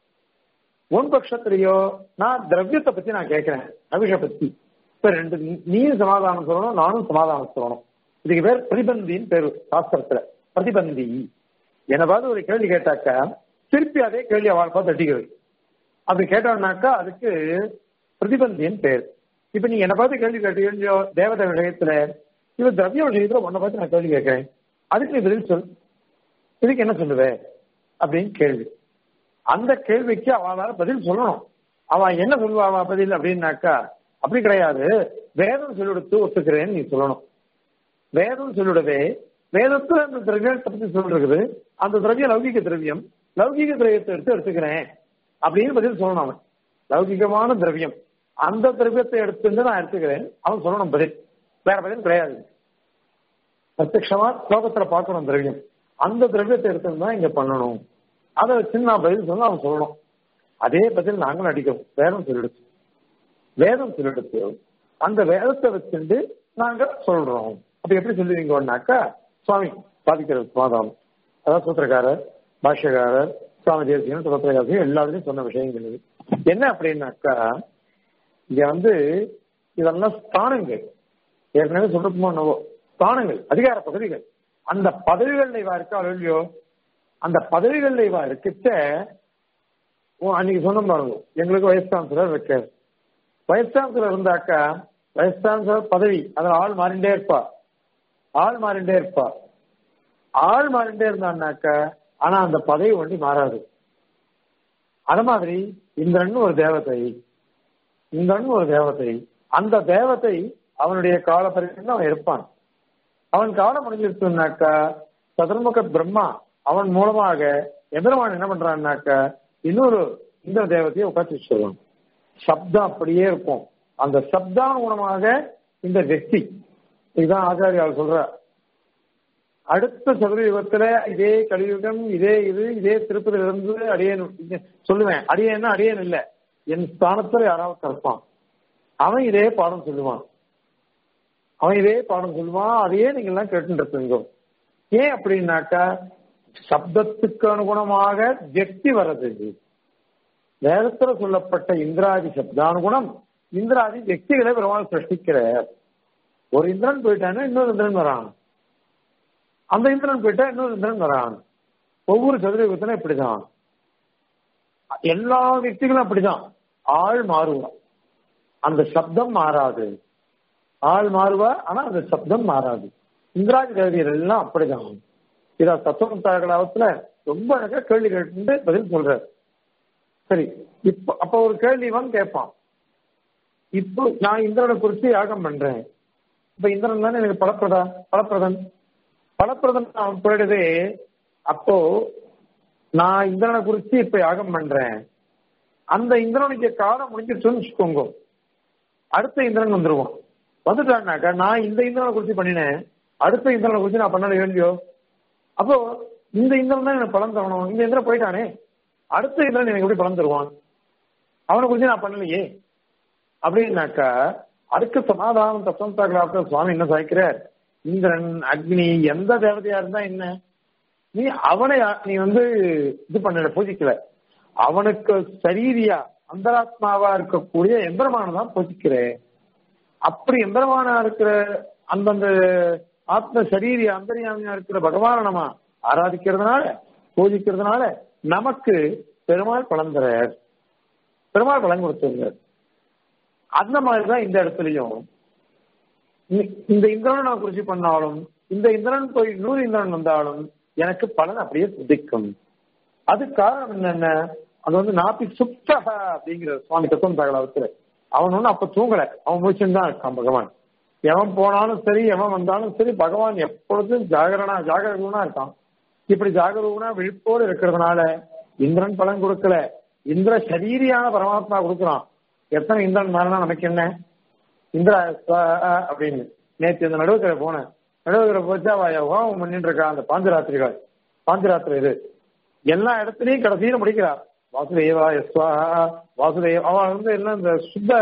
உன் பட்சத்திலேயோ நான் திரவியத்தை பத்தி நான் கேட்கிறேன் அபிஷ பத்தி இப்ப ரெண்டு நீ- நீயும் சமாதானம் சொல்லணும் நானும் சமாதானம் சொல்லணும் இதுக்கு பேர் பிரதிபந்தின்னு பேரு சாஸ்திரத்துல பிரதிபந்தி என்னவாவது ஒரு கேள்வி கேட்டாக்கா திருப்பி அதே கேள்வி அவள் பார்த்து அடிக்கிறது அப்படி கேட்டோம்னாக்கா அதுக்கு பிரதிபந்தியின் பேர் இப்ப நீங்க என்ன பார்த்து கேள்வி கேட்டீங்க தேவதை விஷயத்துல இவ திரவிய விஷயத்துல உன்னை பார்த்து நான் கேள்வி கேட்கிறேன் அதுக்கு நீ பதில் சொல் இதுக்கு என்ன சொல்லுவே அப்படின்னு கேள்வி அந்த கேள்விக்கு அவளால பதில் சொல்லணும் அவன் என்ன சொல்லுவா அவ பதில் அப்படின்னாக்கா அப்படி கிடையாது வேதம் சொல்லிடுத்து ஒத்துக்கிறேன்னு நீ சொல்லணும் வேதம் சொல்லிடவே வேதத்துல அந்த திரவியத்தை பத்தி சொல்றது அந்த திரவியம் லௌகிக திரவியம் லௌகிக திரவியத்தை எடுத்து எடுத்துக்கிறேன் அப்படின்னு பதில் சொல்லணும் அவன் லௌகிகமான திரவியம் அந்த திரவியத்தை எடுத்துட்டு நான் எடுத்துக்கிறேன் அவன் சொல்லணும் பதில் வேற பதில் கிடையாது பிரத்யமா ஸ்லோகத்துல பார்க்கணும் திரவியம் அந்த திரவியத்தை எடுத்துட்டு தான் இங்க பண்ணணும் அதை வச்சு நான் பதில் சொன்னா அவன் சொல்லணும் அதே பதில் நாங்களும் அடிக்கிறோம் வேதம் சொல்லிடுச்சு வேதம் சொல்லிடுச்சு அந்த வேதத்தை வச்சுட்டு நாங்க சொல்றோம் அப்ப எப்படி சொல்லுவீங்கன்னாக்கா சுவாமி பாதிக்கிற சுவாதாம் அதாவது சூத்திரக்காரர் பாஷ்யக்காரர் சுவாமி தேசியன் சூத்திரக்காரர் எல்லாத்துலயும் சொன்ன விஷயங்கள் இது என்ன அப்படின்னாக்கா இங்க வந்து இதெல்லாம் ஸ்தானங்கள் ஏற்கனவே சொல்றதுமோ என்னவோ ஸ்தானங்கள் அதிகார பதவிகள் அந்த பதவிகள்ல இவா இருக்கா இல்லையோ அந்த பதவிகள்ல இவா இருக்கச்ச அன்னைக்கு சொன்ன பாருங்க எங்களுக்கு வைஸ் சான்சலர் வைக்க வைஸ் சான்சலர் இருந்தாக்கா வைஸ் சான்சலர் பதவி அதில் ஆள் மாறிண்டே இருப்பா ஆள் மாறிண்டே இருப்பா ஆள் மாறிண்டே இருந்தான்னாக்கா ஆனா அந்த பதவி ஒண்டி மாறாது அது மாதிரி இந்திரன் ஒரு தேவதை இந்திரன் ஒரு தேவதை அந்த தேவதை அவனுடைய கால பரிசு அவன் இருப்பான் அவன் காலம் முடிஞ்சிருச்சுனாக்கா சதுர்முக பிரம்மா அவன் மூலமாக எதிரவான் என்ன பண்றான்னாக்கா இன்னொரு இந்த தேவதையை உட்காந்து வச்சிருவான் சப்தம் அப்படியே இருக்கும் அந்த சப்தானுகுணமாக இந்த வெக்தி இதுதான் ஆச்சாரியால் சொல்ற அடுத்த சதுரயுகத்துல இதே கலியுகம் இதே இது இதே திருப்பதில இருந்து அடியேன் சொல்லுவேன் அடியேன்னா அடியேன் இல்ல என் ஸ்தானத்துல யாராவது கற்பான் அவன் இதே பாடம் சொல்லுவான் அவன் இதே பாடம் சொல்லுவான் அதையே நீங்க எல்லாம் கேட்டு இருப்பீங்க ஏன் அப்படின்னாக்கா சப்தத்துக்கு அனுகுணமாக வெக்தி வர்றது வேதத்துல சொல்லப்பட்ட இந்திராதி சப்தானுகுணம் இந்திராதி வெக்திகளை பெருமாள் சிருஷ்டிக்கிறார் ஒரு இந்திரன் போயிட்டானா இன்னொரு இந்திரன் வரான் அந்த இந்திரன் போயிட்டா இன்னொரு இந்திரன் வரான் ஒவ்வொரு சதுரயுகத்திலும் இப்படிதான் எல்லா വ്യക്തിகளும் அப்படிதான் ஆள் மாறுவா அந்த சப்தம் மாறாது ஆள் மாறுவா ஆனா அந்த சப்தம் மாறாது இந்திராஜி தேவதையர் எல்லாம் அப்படிதான் இத தத்துவம் தகவலத்துல ரொம்ப அழகா கேள்வி கேட்டு பதில் சொல்றாரு சரி இப்ப அப்ப ஒரு கேள்வி இவன் கேட்பான் இப்போ நான் இந்திரனை குறித்து யாகம் பண்றேன் இப்ப இந்திரன் தானே எனக்கு பலப்பிரதா பலப்பிரதன் பலப்பிரதன் அவன் போயிடுதே அப்போ நான் இந்திரனை குறித்து இப்ப யாகம் பண்றேன் அந்த இந்திரனுக்கு காலம் முடிஞ்சிருச்சுன்னு வச்சுக்கோங்க அடுத்த இந்திரன் வந்துருவான் வந்துட்டான்னாக்கா நான் இந்த இந்திரனை குறித்து பண்ணினேன் அடுத்த இந்திரனை குறித்து நான் பண்ணல இல்லையோ அப்போ இந்த இந்திரன் தான் எனக்கு பலன் தரணும் இந்த இந்திரன் போயிட்டானே அடுத்த இந்திரன் எனக்கு எப்படி பலன் தருவான் அவனை குறித்து நான் பண்ணலையே அப்படின்னாக்கா அதுக்கு சமாதானம் தத்துவம் சுவாமி என்ன சாய்க்கிறார் இந்திரன் அக்னி எந்த தேவதையா இருந்தா என்ன நீ அவனை நீ வந்து இது பண்ணல பூஜிக்கல அவனுக்கு சரீரியா அந்தராத்மாவா இருக்கக்கூடிய எந்திரமான தான் பூஜிக்கிற அப்படி எந்திரமானா இருக்கிற அந்தந்த ஆத்ம சரீரி அந்தரியாமியா இருக்கிற பகவான நம்ம ஆராதிக்கிறதுனால பூஜிக்கிறதுனால நமக்கு பெருமாள் பலன் தரார் பெருமாள் பலன் கொடுத்துருந்தார் அந்த மாதிரிதான் இந்த இடத்துலயும் இந்த இந்திரன் நான் குறிச்சி பண்ணாலும் இந்த இந்திரன் போய் நூறு இந்திரன் வந்தாலும் எனக்கு பலன் அப்படியே சித்திக்கும் அது காரணம் என்னென்ன அது வந்து நாப்பி சுப்தக அப்படிங்கிற சுவாமி தத்துவம் தகவலத்துல அவன் ஒண்ணு அப்ப தூங்கல அவன் முடிச்சுன்னு தான் இருக்கான் பகவான் எவன் போனாலும் சரி எவன் வந்தாலும் சரி பகவான் எப்பொழுதும் ஜாகரணா ஜாகரூகனா இருக்கான் இப்படி ஜாகரூகனா விழிப்போடு இருக்கிறதுனால இந்திரன் பலன் கொடுக்கல இந்திர சரீரியான பரமாத்மா கொடுக்குறான் எத்தனை இந்திரன் மாறினா நமக்கு என்ன இந்திரா அப்படின்னு நேற்று இந்த நடுவுக்கரை போனேன் நடுவுக்கரை போச்சா ஹோமம் பண்ணிட்டு இருக்கா அந்த பாஞ்சராத்திரிகள் பாஞ்சராத்திரி இது எல்லா இடத்துலயும் கடைசியில முடிக்கிறார் வாசுதேவா எஸ்வா வாசுதேவ் அவன் வந்து என்ன இந்த சுத்த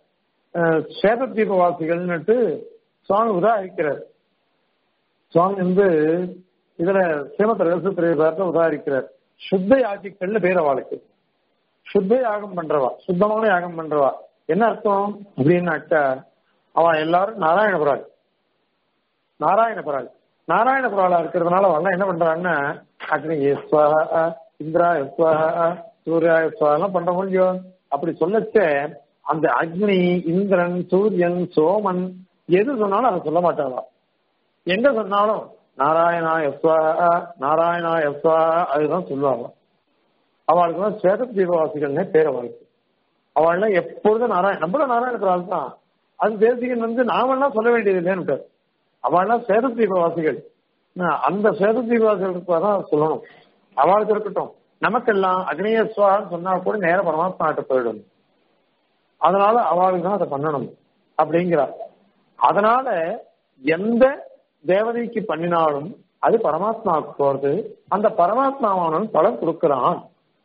சேத தீப வாசிகள்னுட்டு சுவாமி உதாரிக்கிறார் சுவாமி வந்து இதுல சேமத்த ரகசியத்திரையத்தை உதாரிக்கிறார் சுத்த யாஜிக்கள்னு பேர் அவளுக்கு சுத்த யாகம் பண்றவா சுத்தமான யாகம் பண்றவா என்ன அர்த்தம் அப்படின்னாக்கா அவன் எல்லாரும் நாராயணபுராள் நாராயணபுராள் நாராயணபுராளா இருக்கிறதுனால அவன் என்ன பண்றான்னா அக்னி எஸ்வா இந்திரா எஸ்வா சூரியாயெல்லாம் பண்ற முடியும் அப்படி சொல்லச்ச அந்த அக்னி இந்திரன் சூரியன் சோமன் எது சொன்னாலும் அதை சொல்ல மாட்டாளா எங்க சொன்னாலும் நாராயணா எஸ்வா நாராயணா எஸ்வா அதுதான் சொல்லுவாங்க அவளுக்கு தான் சேத தீபவாசிகள்னே பேர் அவளுக்கு அவள்லாம் எப்பொழுதும் நாராயண நம்மளும் நாராயணத்தில் தான் அது தேசிகன் வந்து நாமெல்லாம் சொல்ல வேண்டியது இல்லைன்னு அவள்லாம் சேத தீபவாசிகள் அந்த சேத தீபவாசிகளுக்கு தான் சொல்லணும் அவளுக்கு இருக்கட்டும் நமக்கெல்லாம் அக்னியஸ்வான்னு சொன்னா கூட நேர பரமாத்மா கிட்ட போயிடும் அதனால அவளுக்கு தான் அதை பண்ணணும் அப்படிங்கிறார் அதனால எந்த தேவதைக்கு பண்ணினாலும் அது பரமாத்மாவுக்கு போறது அந்த பரமாத்மாவானவன் பலன் கொடுக்கிறான்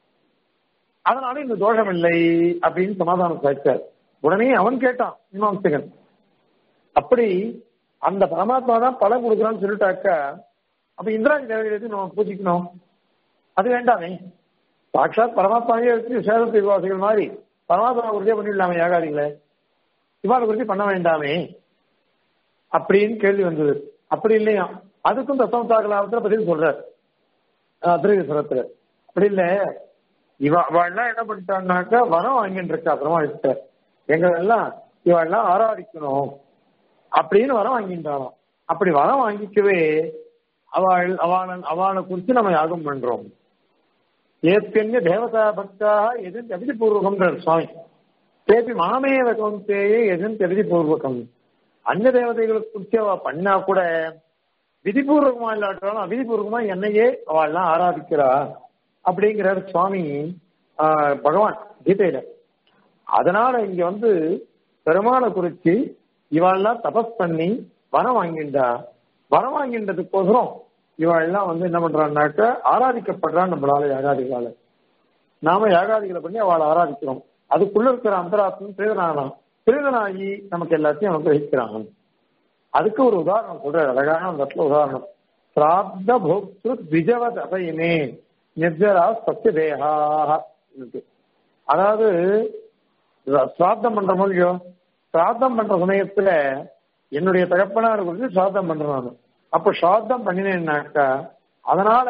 அதனால இந்த தோஷம் இல்லை அப்படின்னு சமாதானம் சாய்ச்சார் உடனே அவன் கேட்டான் மீமாம்சகன் அப்படி அந்த பரமாத்மா தான் பலன் கொடுக்குறான்னு சொல்லிட்டாக்கா அப்ப இந்திராஜி தேவதைகளுக்கு நம்ம பூஜிக்கணும் அது வேண்டாமே சாட்சாத் பரமாத்மாவே இருக்கு சேதத்தை விவாசிகள் மாதிரி பரமாத்மா குறிச்சே பண்ணிடலாமே யாகாதிகளே இவாளை குறிச்சு பண்ண வேண்டாமே அப்படின்னு கேள்வி வந்தது அப்படி இல்லையா அதுக்கும் தசமத்தாக்கலாபத்துல பதில் சொல்றார் திருவிசுரத்துல அப்படி இல்ல இவ அவள்லாம் என்ன பண்ணிட்டான்னாக்கா வரம் வாங்கிட்டு இருக்கா அப்புறமா கிட்ட எங்களெல்லாம் இவெல்லாம் ஆராதிக்கணும் அப்படின்னு வரம் வாங்கிட்டாலும் அப்படி வரம் வாங்கிக்கவே அவள் அவளை அவளை குறித்து நம்ம யாகம் பண்றோம் ஏற்கனவே தேவதா பக்தாக எதன் தகுதி பூர்வகம்ன்றார் சுவாமி தேபி மாமேவ கவுந்தேயே எதன் தகுதி பூர்வகம் அந்நிய தேவதைகளுக்கு குறித்து அவ பண்ணா கூட விதிபூர்வகமா இல்லாட்டாலும் அவிதிபூர்வகமா என்னையே அவள்லாம் ஆராதிக்கிறா அப்படிங்கிறார் சுவாமி பகவான் கீதையில அதனால இங்க வந்து பெருமாளை குறிச்சு இவாள்லாம் தபஸ் பண்ணி வரம் வாங்கிண்டா வரம் வாங்கின்றதுக்கோசரம் இவாள்லாம் வந்து என்ன பண்றான்னாக்க ஆராதிக்கப்படுறான் நம்மளால யாகாதிகளால நாம யாகாதிகளை பண்ணி அவளை ஆராதிக்கிறோம் அதுக்குள்ள இருக்கிற அந்தராத்மன் பிரேதனானாம் பிரேதனாகி நமக்கு எல்லாத்தையும் அனுகிரகிக்கிறான் அதுக்கு ஒரு உதாரணம் சொல்ற அழகான அந்த இடத்துல உதாரணம் பிராப்த போக்திரு திஜவத் அசையினே நிர்ஜரா சத்திய தேகா அதாவது சிராத்தம் பண்ற மொழியோ சிராத்தம் பண்ற சமயத்துல என்னுடைய தகப்பனார் குறித்து சிராத்தம் பண்றேன் நான் அப்ப சிராத்தம் பண்ணினேன்னாக்கா அதனால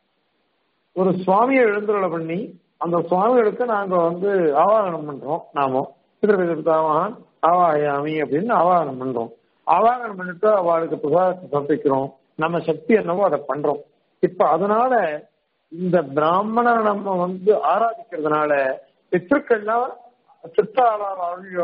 ஒரு சுவாமியை எழுந்துருளை பண்ணி அந்த சுவாமிகளுக்கு நாங்க வந்து ஆவாகனம் பண்றோம் நாம பிதர்பிதாமகன் ஆவாயாமி அப்படின்னு ஆவாகனம் பண்றோம் ஆவாகனம் பண்ணிட்டு அவளுக்கு பிரசாதத்தை சமர்ப்பிக்கிறோம் நம்ம சக்தி என்னவோ அதை பண்றோம் இப்ப அதனால இந்த பிராமண நம்ம வந்து ஆராதிக்கிறதுனால பித்திருக்கள்லாம் சித்தாளோ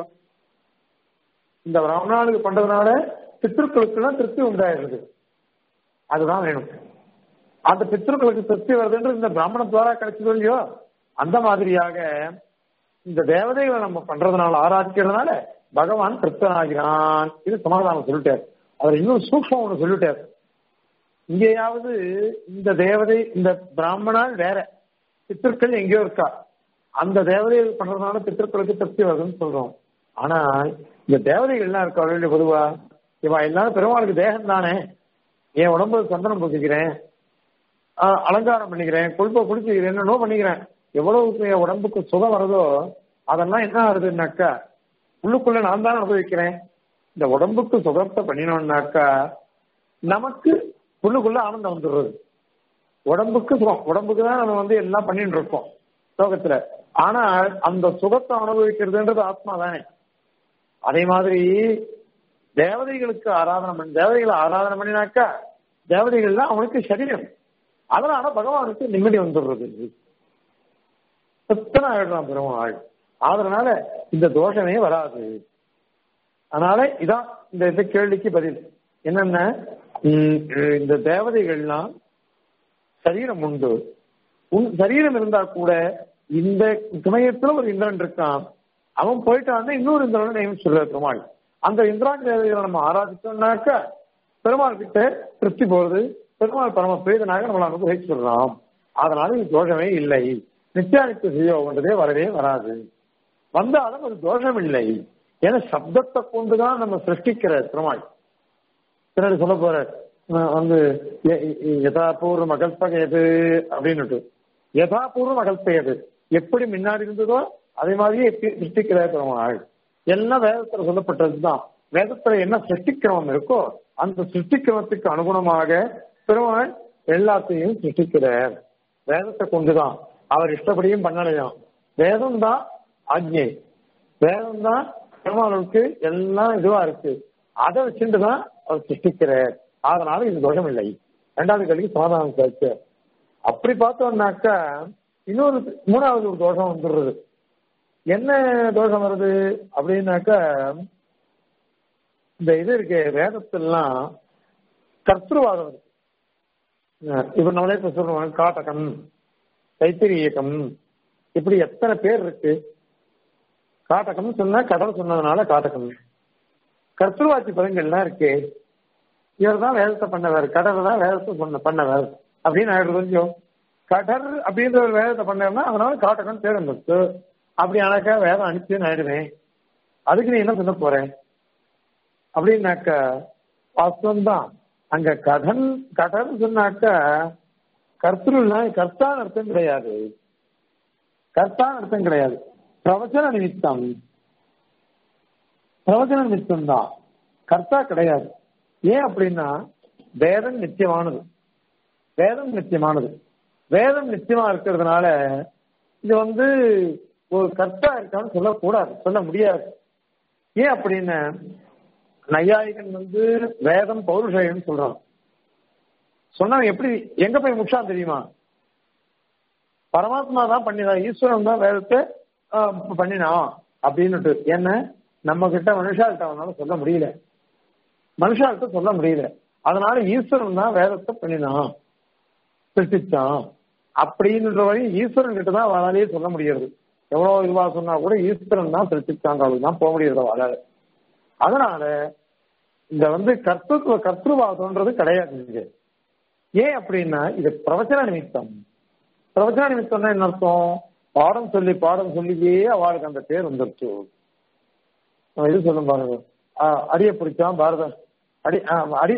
இந்த பிராமணாளுக்கு பண்றதுனால பித்திருக்களுக்குலாம் திருப்தி உண்டாயிருது அதுதான் வேணும் அந்த பித்திருக்களுக்கு திருப்தி வருதுன்றது இந்த பிராமண துவாரா கிடைச்சது இல்லையோ அந்த மாதிரியாக இந்த தேவதைகளை நம்ம பண்றதுனால ஆராய்க்கிறதுனால பகவான் திருப்தனாகிறான் இது சமாதானம் சொல்லிட்டார் அவர் இன்னும் சூக்ஷம் ஒன்று சொல்லிட்டார் இங்கேயாவது இந்த தேவதை இந்த பிராமணால் வேற பித்திருக்கள் எங்கேயோ இருக்கா அந்த தேவதைகள் பண்றதுனால பித்திருக்களுக்கு திருப்தி வருதுன்னு சொல்றோம் ஆனா இந்த தேவதைகள்லாம் இருக்கா அவர்களுடைய பொதுவா இவா எல்லாரும் பெருமாளுக்கு தேகம் தானே என் உடம்பு சந்தனம் பூசிக்கிறேன் அலங்காரம் பண்ணிக்கிறேன் கொழுப்பை குடிச்சுக்கிறேன் என்னென்னோ பண்ணிக்கிறேன் எவ்வளவு என் உடம்புக்கு சுகம் வருதோ அதெல்லாம் என்ன ஆகுதுன்னாக்கா உள்ளுக்குள்ள நான் தான் அனுபவிக்கிறேன் இந்த உடம்புக்கு சுகத்தை பண்ணினோம்னாக்கா நமக்கு உள்ளுக்குள்ள ஆனந்தம் வந்துடுறது உடம்புக்கு சுகம் உடம்புக்கு தான் நம்ம வந்து எல்லாம் பண்ணிட்டு இருக்கோம் லோகத்துல ஆனா அந்த சுகத்தை அனுபவிக்கிறதுன்றது ஆத்மா தானே அதே மாதிரி தேவதைகளுக்கு ஆராதனை பண்ணி தேவதைகளை ஆராதனை பண்ணினாக்கா தேவதைகள் தான் அவனுக்கு சரீரம் அதனால பகவானுக்கு நிம்மதி வந்துடுறது சுத்தன ஆயிடுறான் பெருமாள் அதனால இந்த தோஷமே வராது அதனால இதான் இந்த இந்த கேள்விக்கு பதில் என்னென்ன இந்த தேவதைகள்லாம் சரீரம் உண்டு உன் சரீரம் இருந்தா கூட இந்த சமயத்துல ஒரு இந்திரன் இருக்கான் அவன் போயிட்டான் இன்னொரு இந்திரன் நியமிச்சு சொல்ற பெருமாள் அந்த இந்திரான் தேவதைகளை நம்ம ஆராதிச்சோம்னாக்க பெருமாள் கிட்ட திருப்தி போறது பெருமாள் பரம பிரீதனாக நம்மளை அனுபவிச்சு சொல்றான் அதனால இது தோஷமே இல்லை நித்தியானித்த செய்யோன்றதே வரவே வராது வந்தாலும் அது தோஷம் இல்லை ஏன்னா சப்தத்தை கொண்டுதான் நம்ம சிருஷ்டிக்கிற பெருமாள் பின்னாடி சொல்ல போற வந்து யதாபூர்வம் அகல்பகையது அப்படின்னுட்டு யதாபூர்வம் அகல்பையது எப்படி முன்னாடி இருந்ததோ அதே மாதிரியே சிருஷ்டிக்கிற பெருமாள் எல்லாம் வேதத்துல சொல்லப்பட்டதுதான் வேதத்துல என்ன சிருஷ்டிக்கிரமம் இருக்கோ அந்த சிருஷ்டிக்கிரமத்துக்கு அனுகுணமாக பெருமாள் எல்லாத்தையும் சிருஷ்டிக்கிறார் வேதத்தை கொண்டுதான் அவர் இஷ்டப்படியும் பண்ணலையாம் வேதம் தான் ஆக்ஞை வேதம் தான் பெருமாளுக்கு எல்லாம் இதுவா இருக்கு அதை வச்சுட்டு தான் அவர் சிருஷ்டிக்கிறார் அதனால இது தோஷம் இல்லை ரெண்டாவது கேள்விக்கு சமாதானம் சேர்த்து அப்படி பார்த்தோம்னாக்கா இன்னொரு மூணாவது ஒரு தோஷம் வந்துடுறது என்ன தோஷம் வருது அப்படின்னாக்கா இந்த இது இருக்கு வேதத்திலாம் கர்த்தவாதம் இருக்கு இப்ப நம்மளே இப்ப சொல்றோம் காட்டகம் தைத்திரியகம் இப்படி எத்தனை பேர் இருக்கு காட்டகம் சொன்னா கடல் சொன்னதுனால காட்டகம் கர்த்தவாட்சி பதங்கள்லாம் இருக்கு இவர் தான் வேதத்தை பண்ணவர் கடல் தான் வேதத்தை பண்ண பண்ணவர் அப்படின்னு ஆயிடுது கொஞ்சம் கடர் அப்படின்ற ஒரு வேதத்தை பண்ணவர்னா அதனால காட்டகம் பேர் வந்துருக்கு அப்படி ஆனாக்கா வேதம் அனுப்பிச்சுன்னு ஆயிடுவேன் அதுக்கு நீ என்ன சொல்ல போறேன் அப்படின்னாக்க வாஸ்தவம் தான் அங்க கடன் கடன் சொன்னாக்கா கர்த்தருனா கர்த்தான் அர்த்தம் கிடையாது கர்த்தான் அர்த்தம் கிடையாது பிரவச்சன நிமித்தம் பிரவச்சன நிமித்தம் தான் கர்த்தா கிடையாது ஏன் அப்படின்னா வேதம் நித்தியமானது வேதம் நித்தியமானது வேதம் நித்தியமா இருக்கிறதுனால இது வந்து ஒரு கர்த்தா இருக்கான்னு சொல்லக்கூடாது சொல்ல முடியாது ஏன் அப்படின்னு நையாயிகன் வந்து வேதம் பௌருஷயம்னு சொல்றான் சொன்னா எப்படி எங்க போய் முக்ஷான் தெரியுமா பரமாத்மா தான் பண்ணினா ஈஸ்வரன் தான் வேதத்தை பண்ணினான் அப்படின்னுட்டு என்ன நம்ம கிட்ட மனுஷால்கிட்ட அவனால சொல்ல முடியல மனுஷால்கிட்ட சொல்ல முடியல அதனால ஈஸ்வரன் தான் வேதத்தை பண்ணினான் சிருஷ்டிச்சான் அப்படின்ற வழி ஈஸ்வரன் கிட்ட தான் அவனாலேயே சொல்ல முடியாது எவ்வளவு இதுவா சொன்னா கூட ஈஸ்வரன் தான் சிருஷ்டிச்சாங்க தான் போக முடியாது அவளால அதனால இந்த வந்து கர்த்தத்துவ கர்த்தவாதம்ன்றது கிடையாது இங்க ஏன் அப்படின்னா இது பிரவச்சன நிமித்தம் பிரவச்சன நிமித்தம்னா என்ன அர்த்தம் பாடம் சொல்லி பாடம் சொல்லியே அவளுக்கு அந்த பேர் வந்துருச்சு இது சொல்லும் பாருங்க அடிய பிடிச்சான் பாரத அடி அடி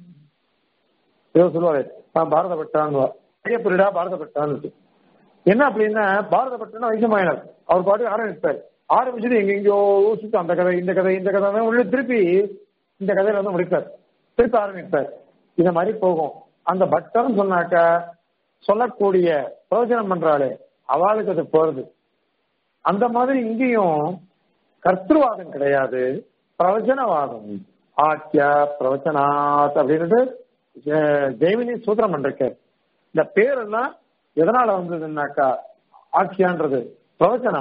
ஏதோ சொல்லுவாரு பாரத பட்டான்னு அடிய புரிடா பாரத பட்டான்னு என்ன அப்படின்னா பாரத பட்டம்னா வைசமாயினர் அவர் பாட்டு ஆரம்பிப்பார் ஆரம்பிச்சுட்டு எங்க எங்கேயோ யோசிச்சு அந்த கதை இந்த கதை இந்த கதை உள்ள திருப்பி இந்த கதையில வந்து முடிப்பார் திருப்பி ஆரம்பிப்பார் இந்த மாதிரி போகும் அந்த பக்தர்னு சொன்னாக்க சொல்லக்கூடிய பிரயோஜனம் பண்றாளே அவளுக்கு அது போறது அந்த மாதிரி இங்கேயும் கர்த்தவாதம் கிடையாது பிரவச்சனவாதம் ஆக்கியா பிரவச்சனாத் அப்படின்ட்டு ஜெய்மினி சூத்திரம் பண்ணிருக்கார் இந்த பேரெல்லாம் எதனால வந்ததுன்னாக்கா ஆக்கியான்றது பிரவச்சனா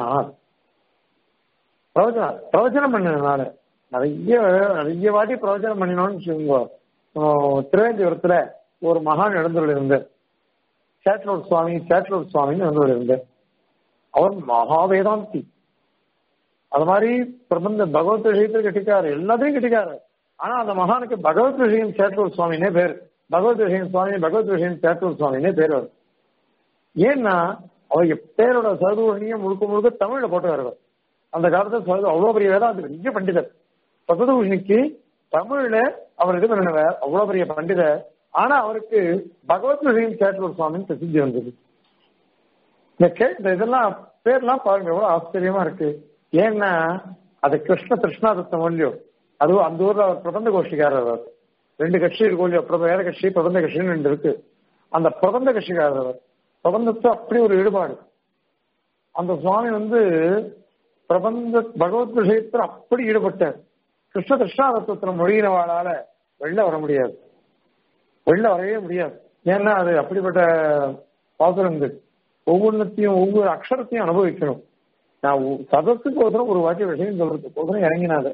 பிரவச்சனம் பிரவச்சனம் பண்ணதுனால நிறைய நிறைய வாட்டி பிரவச்சனம் பண்ணினோம்னு வச்சுக்கோங்க திருவேந்திபுரத்துல ஒரு மகான் எழுந்தருள் இருந்தார் சேட்லூர் சுவாமி சேட்லூர் சுவாமின்னு எழுந்தருள் இருந்தார் அவர் மகா வேதாந்தி அது மாதிரி பிரபந்த பகவத் விஷயத்தை கட்டிக்காரு எல்லாத்தையும் கட்டிக்காரு ஆனா அந்த மகானுக்கு பகவத் விஷயம் சேட்டூர் சுவாமினே பேர் பகவத் விஷயம் சுவாமி பகவத் விஷயம் சேட்டூர் சுவாமினே பேர் அவர் ஏன்னா அவர் பேரோட சதுவணியை முழுக்க முழுக்க தமிழ்ல போட்டு வருவார் அந்த காலத்துல சது அவ்வளவு பெரிய வேதாந்தி பெரிய பண்டிதர் சதுர்பூஷணிக்கு தமிழ்ல அவர் இது பண்ணினவர் அவ்வளவு பெரிய பண்டிதர் ஆனா அவருக்கு பகவத் விஷயம் சேட்டூர் சுவாமின்னு பிரசித்தி வந்தது இந்த கே இந்த இதெல்லாம் பேர்லாம் பாருங்க எவ்வளவு ஆச்சரியமா இருக்கு ஏன்னா அது கிருஷ்ண கிருஷ்ணாதத்த மொழியோ அதுவும் அந்த ஊர்ல அவர் பிரபந்த கோஷ்டிக்காரர் அவர் ரெண்டு கட்சி இருக்கும் இல்லையோ வேற கட்சி பிரபந்த கட்சின்னு ரெண்டு இருக்கு அந்த பிரபந்த கட்சிக்காரர் அவர் பிரபந்தத்தை அப்படி ஒரு ஈடுபாடு அந்த சுவாமி வந்து பிரபந்த பகவத் விஷயத்தில் அப்படி ஈடுபட்டார் கிருஷ்ண கிருஷ்ணாதத்துவத்தில் மொழியினவாளால வெளில வர முடியாது வெளில வரவே முடியாது ஏன்னா அது அப்படிப்பட்ட பாசுரங்கள் ஒவ்வொன்றத்தையும் ஒவ்வொரு அக்ஷரத்தையும் அனுபவிக்கணும் நான் சதத்துக்கு ஒருத்தரம் ஒரு வாட்டி விஷயம் சொல்றதுக்கு ஒருத்தரம் இறங்கினாத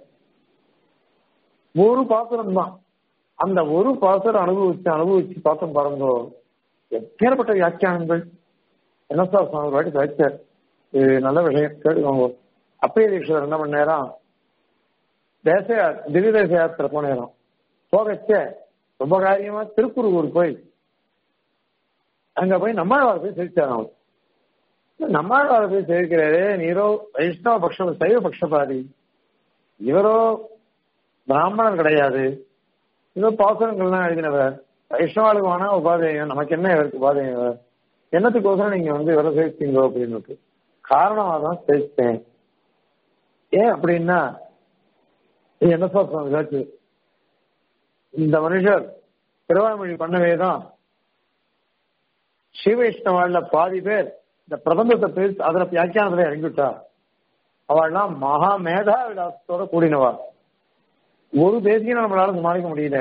ஒரு பாத்திரம் தான் அந்த ஒரு பாத்திரம் அனுபவிச்சு அனுபவிச்சு பார்த்தோம் பாருங்க எப்பேற்பட்ட வியாக்கியானங்கள் என்ன சார் சுவாமி ஒரு வாட்டி சாய்ச்சார் இது நல்ல விஷயம் கேட்டுக்கோங்க அப்பைய தீட்சர் என்ன பண்ண நேரம் தேச திவ்ய தேச யாத்திரை போன நேரம் போகச்ச ரொம்ப காரியமா திருக்குறுகூர் போய் அங்க போய் நம்மாழ்வார் போய் சிரிச்சார் அவர் நம்மாழ்வார் போய் சேர்க்கிறாரு நீரோ வைஷ்ணவ பக்ஷ சைவ பக்ஷபாதி இவரோ பிராமணன் கிடையாது இதோ பாசுரங்கள்லாம் எழுதினவர் வைஷ்ணவாளுக்கு வேணா உபாதேயம் நமக்கு என்ன இவருக்கு உபாதேயம் இவர் என்னத்துக்கோசரம் நீங்க வந்து இவரை சேர்த்தீங்களோ அப்படின்னு காரணமா தான் சேர்த்தேன் ஏன் அப்படின்னா என்ன சொல்றோம் ஏதாச்சும் இந்த மனுஷர் திருவாய்மொழி பண்ணவே தான் ஸ்ரீ வைஷ்ணவாள்ல பாதி பேர் இந்த பிரபந்தத்தை பேசி அதுல வியாக்கியானத்துல இறங்கிவிட்டா அவள்லாம் மகா மேதா விலாசத்தோட கூடினவா ஒரு தேசியம் நம்மளால சமாளிக்க முடியல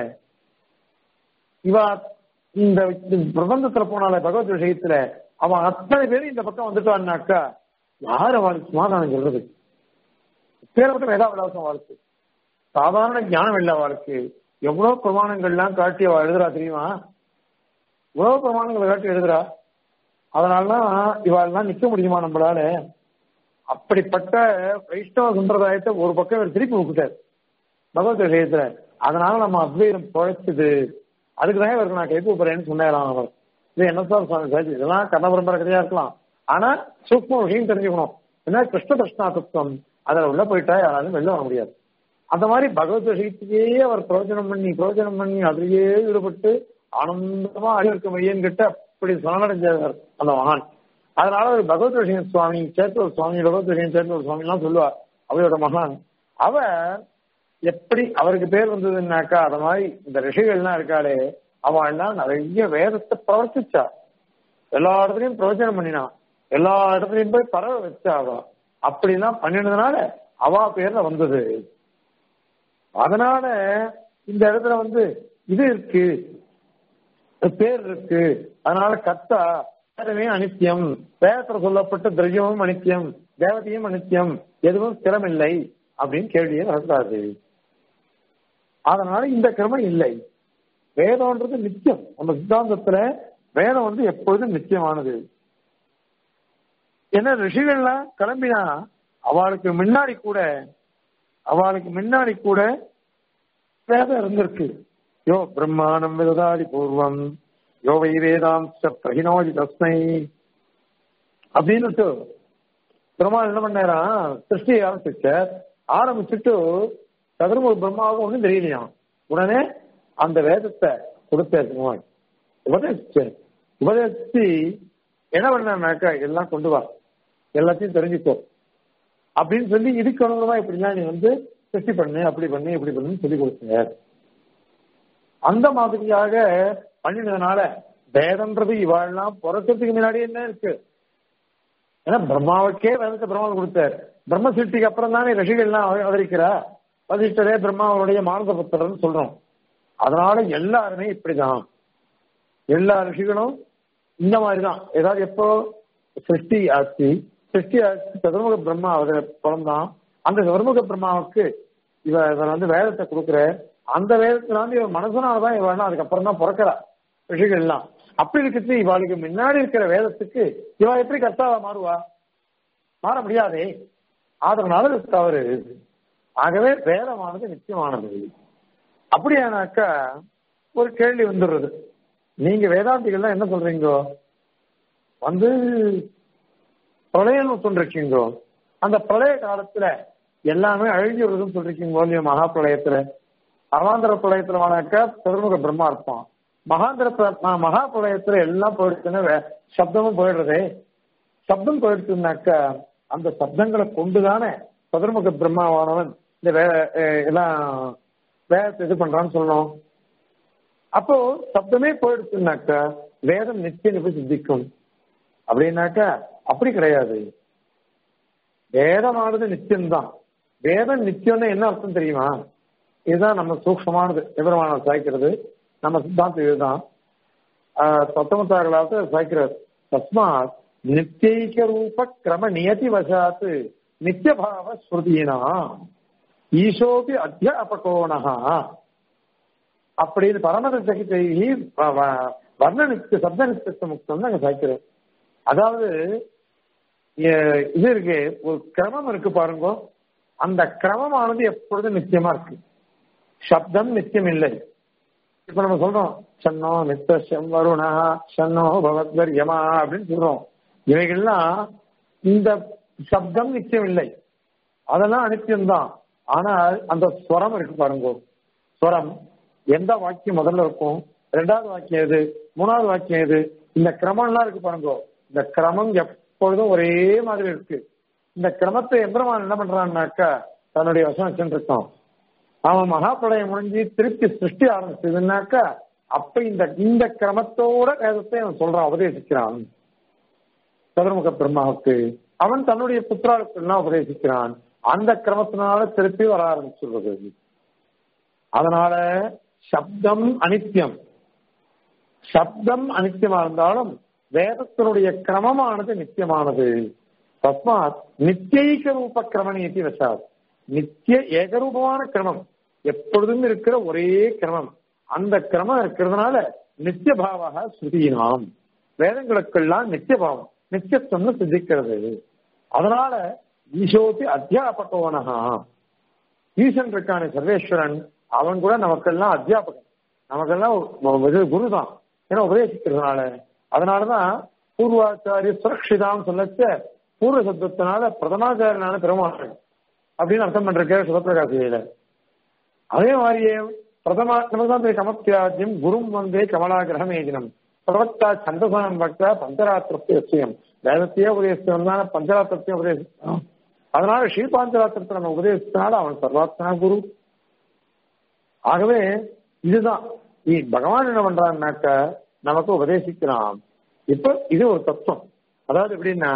இவா இந்த பிரபந்தத்துல போனால பகவத் விஷயத்துல அவன் அத்தனை பேரும் இந்த பக்கம் வந்துட்டான்னாக்கா யார் அவளுக்கு சமாதானம் சொல்றது பேரப்பட்ட மேதா விலாசம் வாழ்க்கை சாதாரண ஞானம் இல்லை அவளுக்கு எவ்வளவு பிரமாணங்கள்லாம் காட்டி அவள் எழுதுறா தெரியுமா எவ்வளவு பிரமாணங்களை காட்டி எழுதுறா அதனாலதான் இவாள்லாம் நிக்க முடியுமா நம்மளால அப்படிப்பட்ட வைஷ்ணவ சம்பிரதாயத்தை ஒரு பக்கம் இவர் திருப்பி விட்டுட்டார் பகவத் விஷயத்துல அதனால நம்ம அத்வைதம் பழைச்சது அதுக்குதான் இவருக்கு நான் கைப்பு போறேன்னு சொன்னேன் அவர் இது என்ன சார் சுவாமி சார் இதெல்லாம் கர்ண பரம்பரை கதையா இருக்கலாம் ஆனா சூக்ம விஷயம் தெரிஞ்சுக்கணும் என்ன கிருஷ்ண கிருஷ்ணா தத்துவம் அதில் உள்ள போயிட்டா யாராலும் வெளில வர முடியாது அந்த மாதிரி பகவத் விஷயத்தையே அவர் பிரயோஜனம் பண்ணி பிரயோஜனம் பண்ணி அதிலேயே ஈடுபட்டு ஆனந்தமா அறிவிக்க மையன் கிட்ட அப்படி சரணடைஞ்சார் அந்த மகான் அதனால ஒரு பகவத் விஷயம் சுவாமி சேத்தூர் சுவாமி பகவத் விஷயம் சேத்தூர் சுவாமி எல்லாம் சொல்லுவார் அவரோட மகான் அவர் எப்படி அவருக்கு பேர் வந்ததுன்னாக்கா அத மாதிரி இந்த ரிஷிகள்லாம் இருக்காளே அவன் எல்லாம் நிறைய வேதத்தை பிரவர்த்திச்சா எல்லா இடத்துலயும் பிரவச்சனம் பண்ணினான் எல்லா இடத்துலயும் போய் பரவ வச்சா அவ அப்படிலாம் பண்ணினதுனால அவா பேர்ல வந்தது அதனால இந்த இடத்துல வந்து இது இருக்கு பேர் இருக்கு அதனால கத்தா வேதமே அனித்தியம் வேதத்துல சொல்லப்பட்ட திரவியமும் அனித்தியம் தேவதையும் அனித்தியம் எதுவும் ஸ்திரமில்லை அப்படின்னு கேள்வியே நடக்காது அதனால இந்த கிரமம் இல்லை வேதம்ன்றது நித்தியம் நம்ம சித்தாந்தத்துல வேதம் வந்து எப்பொழுதும் நிச்சயமானது ஏன்னா ரிஷிகள்லாம் கிளம்பினா அவளுக்கு முன்னாடி கூட அவளுக்கு முன்னாடி கூட வேதம் இருந்திருக்கு யோ பிரம்மாணம் விததாதி பூர்வம் யோ வை வேதாம் பிரகினோதி தஸ்மை அப்படின்னுட்டு பெருமாள் என்ன பண்ணாரா சிருஷ்டி ஆரம்பிச்சார் ஆரம்பிச்சுட்டு சதுர்முக பிரம்மாவுக்கு ஒன்றும் தெரியலையாம் உடனே அந்த வேதத்தை கொடுத்தார் பெருமாள் உபதேசிச்சார் உபதேசிச்சு என்ன பண்ணாக்கா எல்லாம் கொண்டு வா எல்லாத்தையும் தெரிஞ்சுக்கோ அப்படின்னு சொல்லி இதுக்கு அனுகூலமா இப்படிலாம் நீ வந்து சிருஷ்டி பண்ணு அப்படி பண்ணு இப்படி பண்ணு சொல்லி கொடுத்தார் அந்த மாதிரியாக பண்ணினதுனால வேதம்ன்றது இவாள்லாம் பிறக்கிறதுக்கு முன்னாடி என்ன இருக்கு ஏன்னா பிரம்மாவுக்கே வேதத்தை பிரம்மா கொடுத்தார் பிரம்ம சிருஷ்டிக்கு அப்புறம் தானே ரிஷிகள்லாம் அவதரிக்கிறா வசிஷ்டரே பிரம்மாவுடைய மானத புத்திரன்னு சொல்றோம் அதனால எல்லாருமே இப்படிதான் எல்லா ரிஷிகளும் இந்த மாதிரிதான் ஏதாவது எப்போ சிருஷ்டி ஆச்சு சிருஷ்டி ஆச்சு சதுர்முக பிரம்மா அவர் பிறந்தான் அந்த சதுர்முக பிரம்மாவுக்கு இவ இவர் வந்து வேதத்தை கொடுக்குற அந்த வேதத்துல வந்து இவன் மனசனாலதான் இவன் அதுக்கப்புறம் தான் பிறக்கிறா ரிஷிகள் எல்லாம் அப்படி இருக்கிறது இவாளுக்கு முன்னாடி இருக்கிற வேதத்துக்கு இவ எப்படி கர்த்தாவா மாறுவா மாற முடியாதே அதனால இது தவறு ஆகவே வேதமானது நிச்சயமானது அப்படியானாக்கா ஒரு கேள்வி வந்துடுறது நீங்க வேதாந்திகள்லாம் என்ன சொல்றீங்க வந்து பிரளயம் சொல்றீங்க அந்த பிரளய காலத்துல எல்லாமே அழிஞ்சு வருதுன்னு சொல்றீங்க இல்லையா மகா பிரளயத்துல அவாந்திர பிரளயத்துல வானாக்கா சதுர்முக பிரம்மா இருப்பான் மகாந்திர மகா பிரளயத்துல எல்லாம் போயிடுச்சுன்னா சப்தமும் போயிடுறதே சப்தம் போயிடுச்சுனாக்கா அந்த சப்தங்களை கொண்டுதானே சதுர்முக பிரம்மாவானவன் இந்த வே எல்லாம் வேதத்தை இது பண்றான்னு சொல்லணும் அப்போ சப்தமே போயிடுச்சுனாக்கா வேதம் நிச்சயம் எப்படி சித்திக்கும் அப்படின்னாக்கா அப்படி கிடையாது வேதமானது நிச்சயம்தான் வேதம் நிச்சயம்னு என்ன அர்த்தம் தெரியுமா இதுதான் நம்ம சூக்ஷமானது விவரமான சாய்க்கிறது நம்ம சித்தாந்தம் இதுதான் பத்தொன்பத்தாறு சாய்க்கிறது தஸ்மாத் நித்தியைக ரூப கிரம நியதி வசாத்து நித்தியபாவ ஸ்ருதினா ஈசோபி அத்தியாபகோணா அப்படின்னு பரமத சகிதை வர்ண நித்திய சப்த நித்தியத்தை முக்தம் நாங்க சாய்க்கிறோம் அதாவது இது இருக்கு ஒரு கிரமம் இருக்கு பாருங்க அந்த கிரமமானது எப்பொழுதும் நிச்சயமா இருக்கு சப்தம் நித்தியம் இல்லை இப்ப நம்ம சொல்றோம் சன்னோ நித்தம் வருணா சன்னோ பகவத்வர் யமா அப்படின்னு சொல்றோம் இவைகள்லாம் இந்த சப்தம் நிச்சயம் இல்லை அதெல்லாம் அனித்தியம்தான் ஆனால் அந்த ஸ்வரம் இருக்கு பாருங்க ஸ்வரம் எந்த வாக்கியம் முதல்ல இருக்கும் ரெண்டாவது வாக்கியம் எது மூணாவது வாக்கியம் எது இந்த கிரமம்லாம் இருக்கு பாருங்க இந்த கிரமம் எப்பொழுதும் ஒரே மாதிரி இருக்கு இந்த கிரமத்தை எம்பெருமான் என்ன பண்றான்னாக்கா தன்னுடைய வசம் வச்சுருக்கான் அவன் மகாபிரளயம் முடிஞ்சு திருப்பி சிருஷ்டி ஆரம்பிச்சதுன்னாக்கா அப்ப இந்த இந்த கிரமத்தோட வேதத்தை அவன் சொல்றான் உபதேசிக்கிறான் சதுர்முக பிரம்மாவுக்கு அவன் தன்னுடைய புத்திராளுக்கு எல்லாம் உபதேசிக்கிறான் அந்த கிரமத்தினால திருப்பி வர ஆரம்பிச்சுள்ளது அதனால சப்தம் அனித்தியம் சப்தம் அனித்தியமா இருந்தாலும் வேதத்தினுடைய கிரமமானது நித்தியமானது தஸ்மாத் நித்தியைக ரூப கிரமணீதி வசாத் நித்திய ஏகரூபமான கிரமம் எப்பொழுதும் இருக்கிற ஒரே கிரமம் அந்த கிரமம் இருக்கிறதுனால நித்திய பாவாக ஸ்ருதியினாம் வேதங்களுக்கெல்லாம் நித்திய பாவம் நித்தியத்துவம்னு சிந்திக்கிறது அதனால ஈசோதி அத்தியாபகவனகா ஈசன் இருக்கானே சர்வேஸ்வரன் அவன் கூட நமக்கெல்லாம் அத்தியாபகன் நமக்கெல்லாம் இது குருதான் ஏன்னா உபதேசிக்கிறதுனால அதனாலதான் பூர்வாச்சாரிய சுரக்ஷிதாம் சொல்லச்ச பூர்வ சப்தத்தினால பிரதமாச்சாரியனான பெருமாள் அப்படின்னு அர்த்தம் பண்ற சுபப்பிரகாசியில அதே மாதிரியே பிரதமா நமதான் கமத்தியாஜ்யம் குரும் வந்தே கமலாகிரகமேதினம் பிரவக்தா சந்தசானம் பக்தா பஞ்சராத்திரத்தை விஷயம் வேதத்தையே உபதேசித்தவன் தானே பஞ்சராத்திரத்தையும் உபதேசித்தான் அதனால ஸ்ரீபாஞ்சராத்திரத்தை நம்ம உபதேசித்தனால அவன் சர்வாத்மனா குரு ஆகவே இதுதான் நீ பகவான் என்ன பண்றான்னாக்க நமக்கு உபதேசிக்கிறான் இப்ப இது ஒரு தத்துவம் அதாவது எப்படின்னா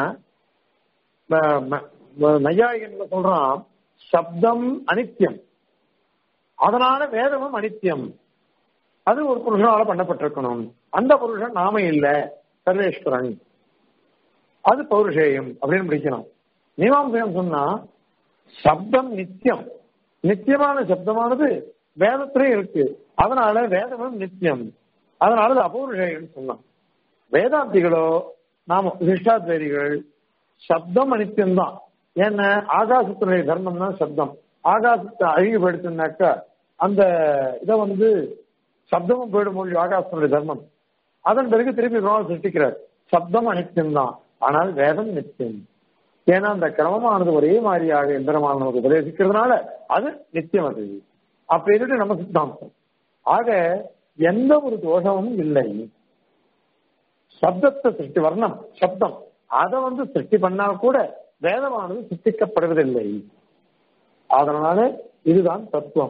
நையாயிகன் சொல்றான் சப்தம் அனித்தியம் அதனால வேதமும் அனித்தியம் அது ஒரு புருஷனால பண்ணப்பட்டிருக்கணும் அந்த புருஷன் நாம இல்ல சர்வேஸ்வரன் அது பௌருஷேயம் அப்படின்னு பிடிக்கணும் மீமாம்சம் சொன்னா சப்தம் நித்தியம் நித்தியமான சப்தமானது வேதத்திலே இருக்கு அதனால வேதமும் நித்தியம் அதனால அது அபௌருஷேயம் சொல்லலாம் வேதாந்திகளோ நாம விசிஷ்டாத்வேதிகள் சப்தம் அனித்தியம்தான் ஏன்னா ஆகாசத்தினுடைய தர்மம் தான் சப்தம் ஆகாசத்தை அழிவுபடுத்தினாக்கா அந்த இதை வந்து சப்தமும் போயிடும் மொழி ஆகாசத்தினுடைய தர்மம் அதன் பிறகு திருப்பி குணம் சிருஷ்டிக்கிறார் சப்தம் அனித்தியம் தான் ஆனால் வேதம் நித்தியம் ஏன்னா அந்த கிரமமானது ஒரே மாதிரியாக எந்திரமான நமக்கு உபதேசிக்கிறதுனால அது நித்தியம் அது அப்படின்னு நம்ம சித்தாந்தம் ஆக எந்த ஒரு தோஷமும் இல்லை சப்தத்தை சிருஷ்டி வர்ணம் சப்தம் அதை வந்து சிருஷ்டி பண்ணால் கூட வேதமானது சிருஷ்டிக்கப்படுவதில்லை அதனால இதுதான் தத்துவம்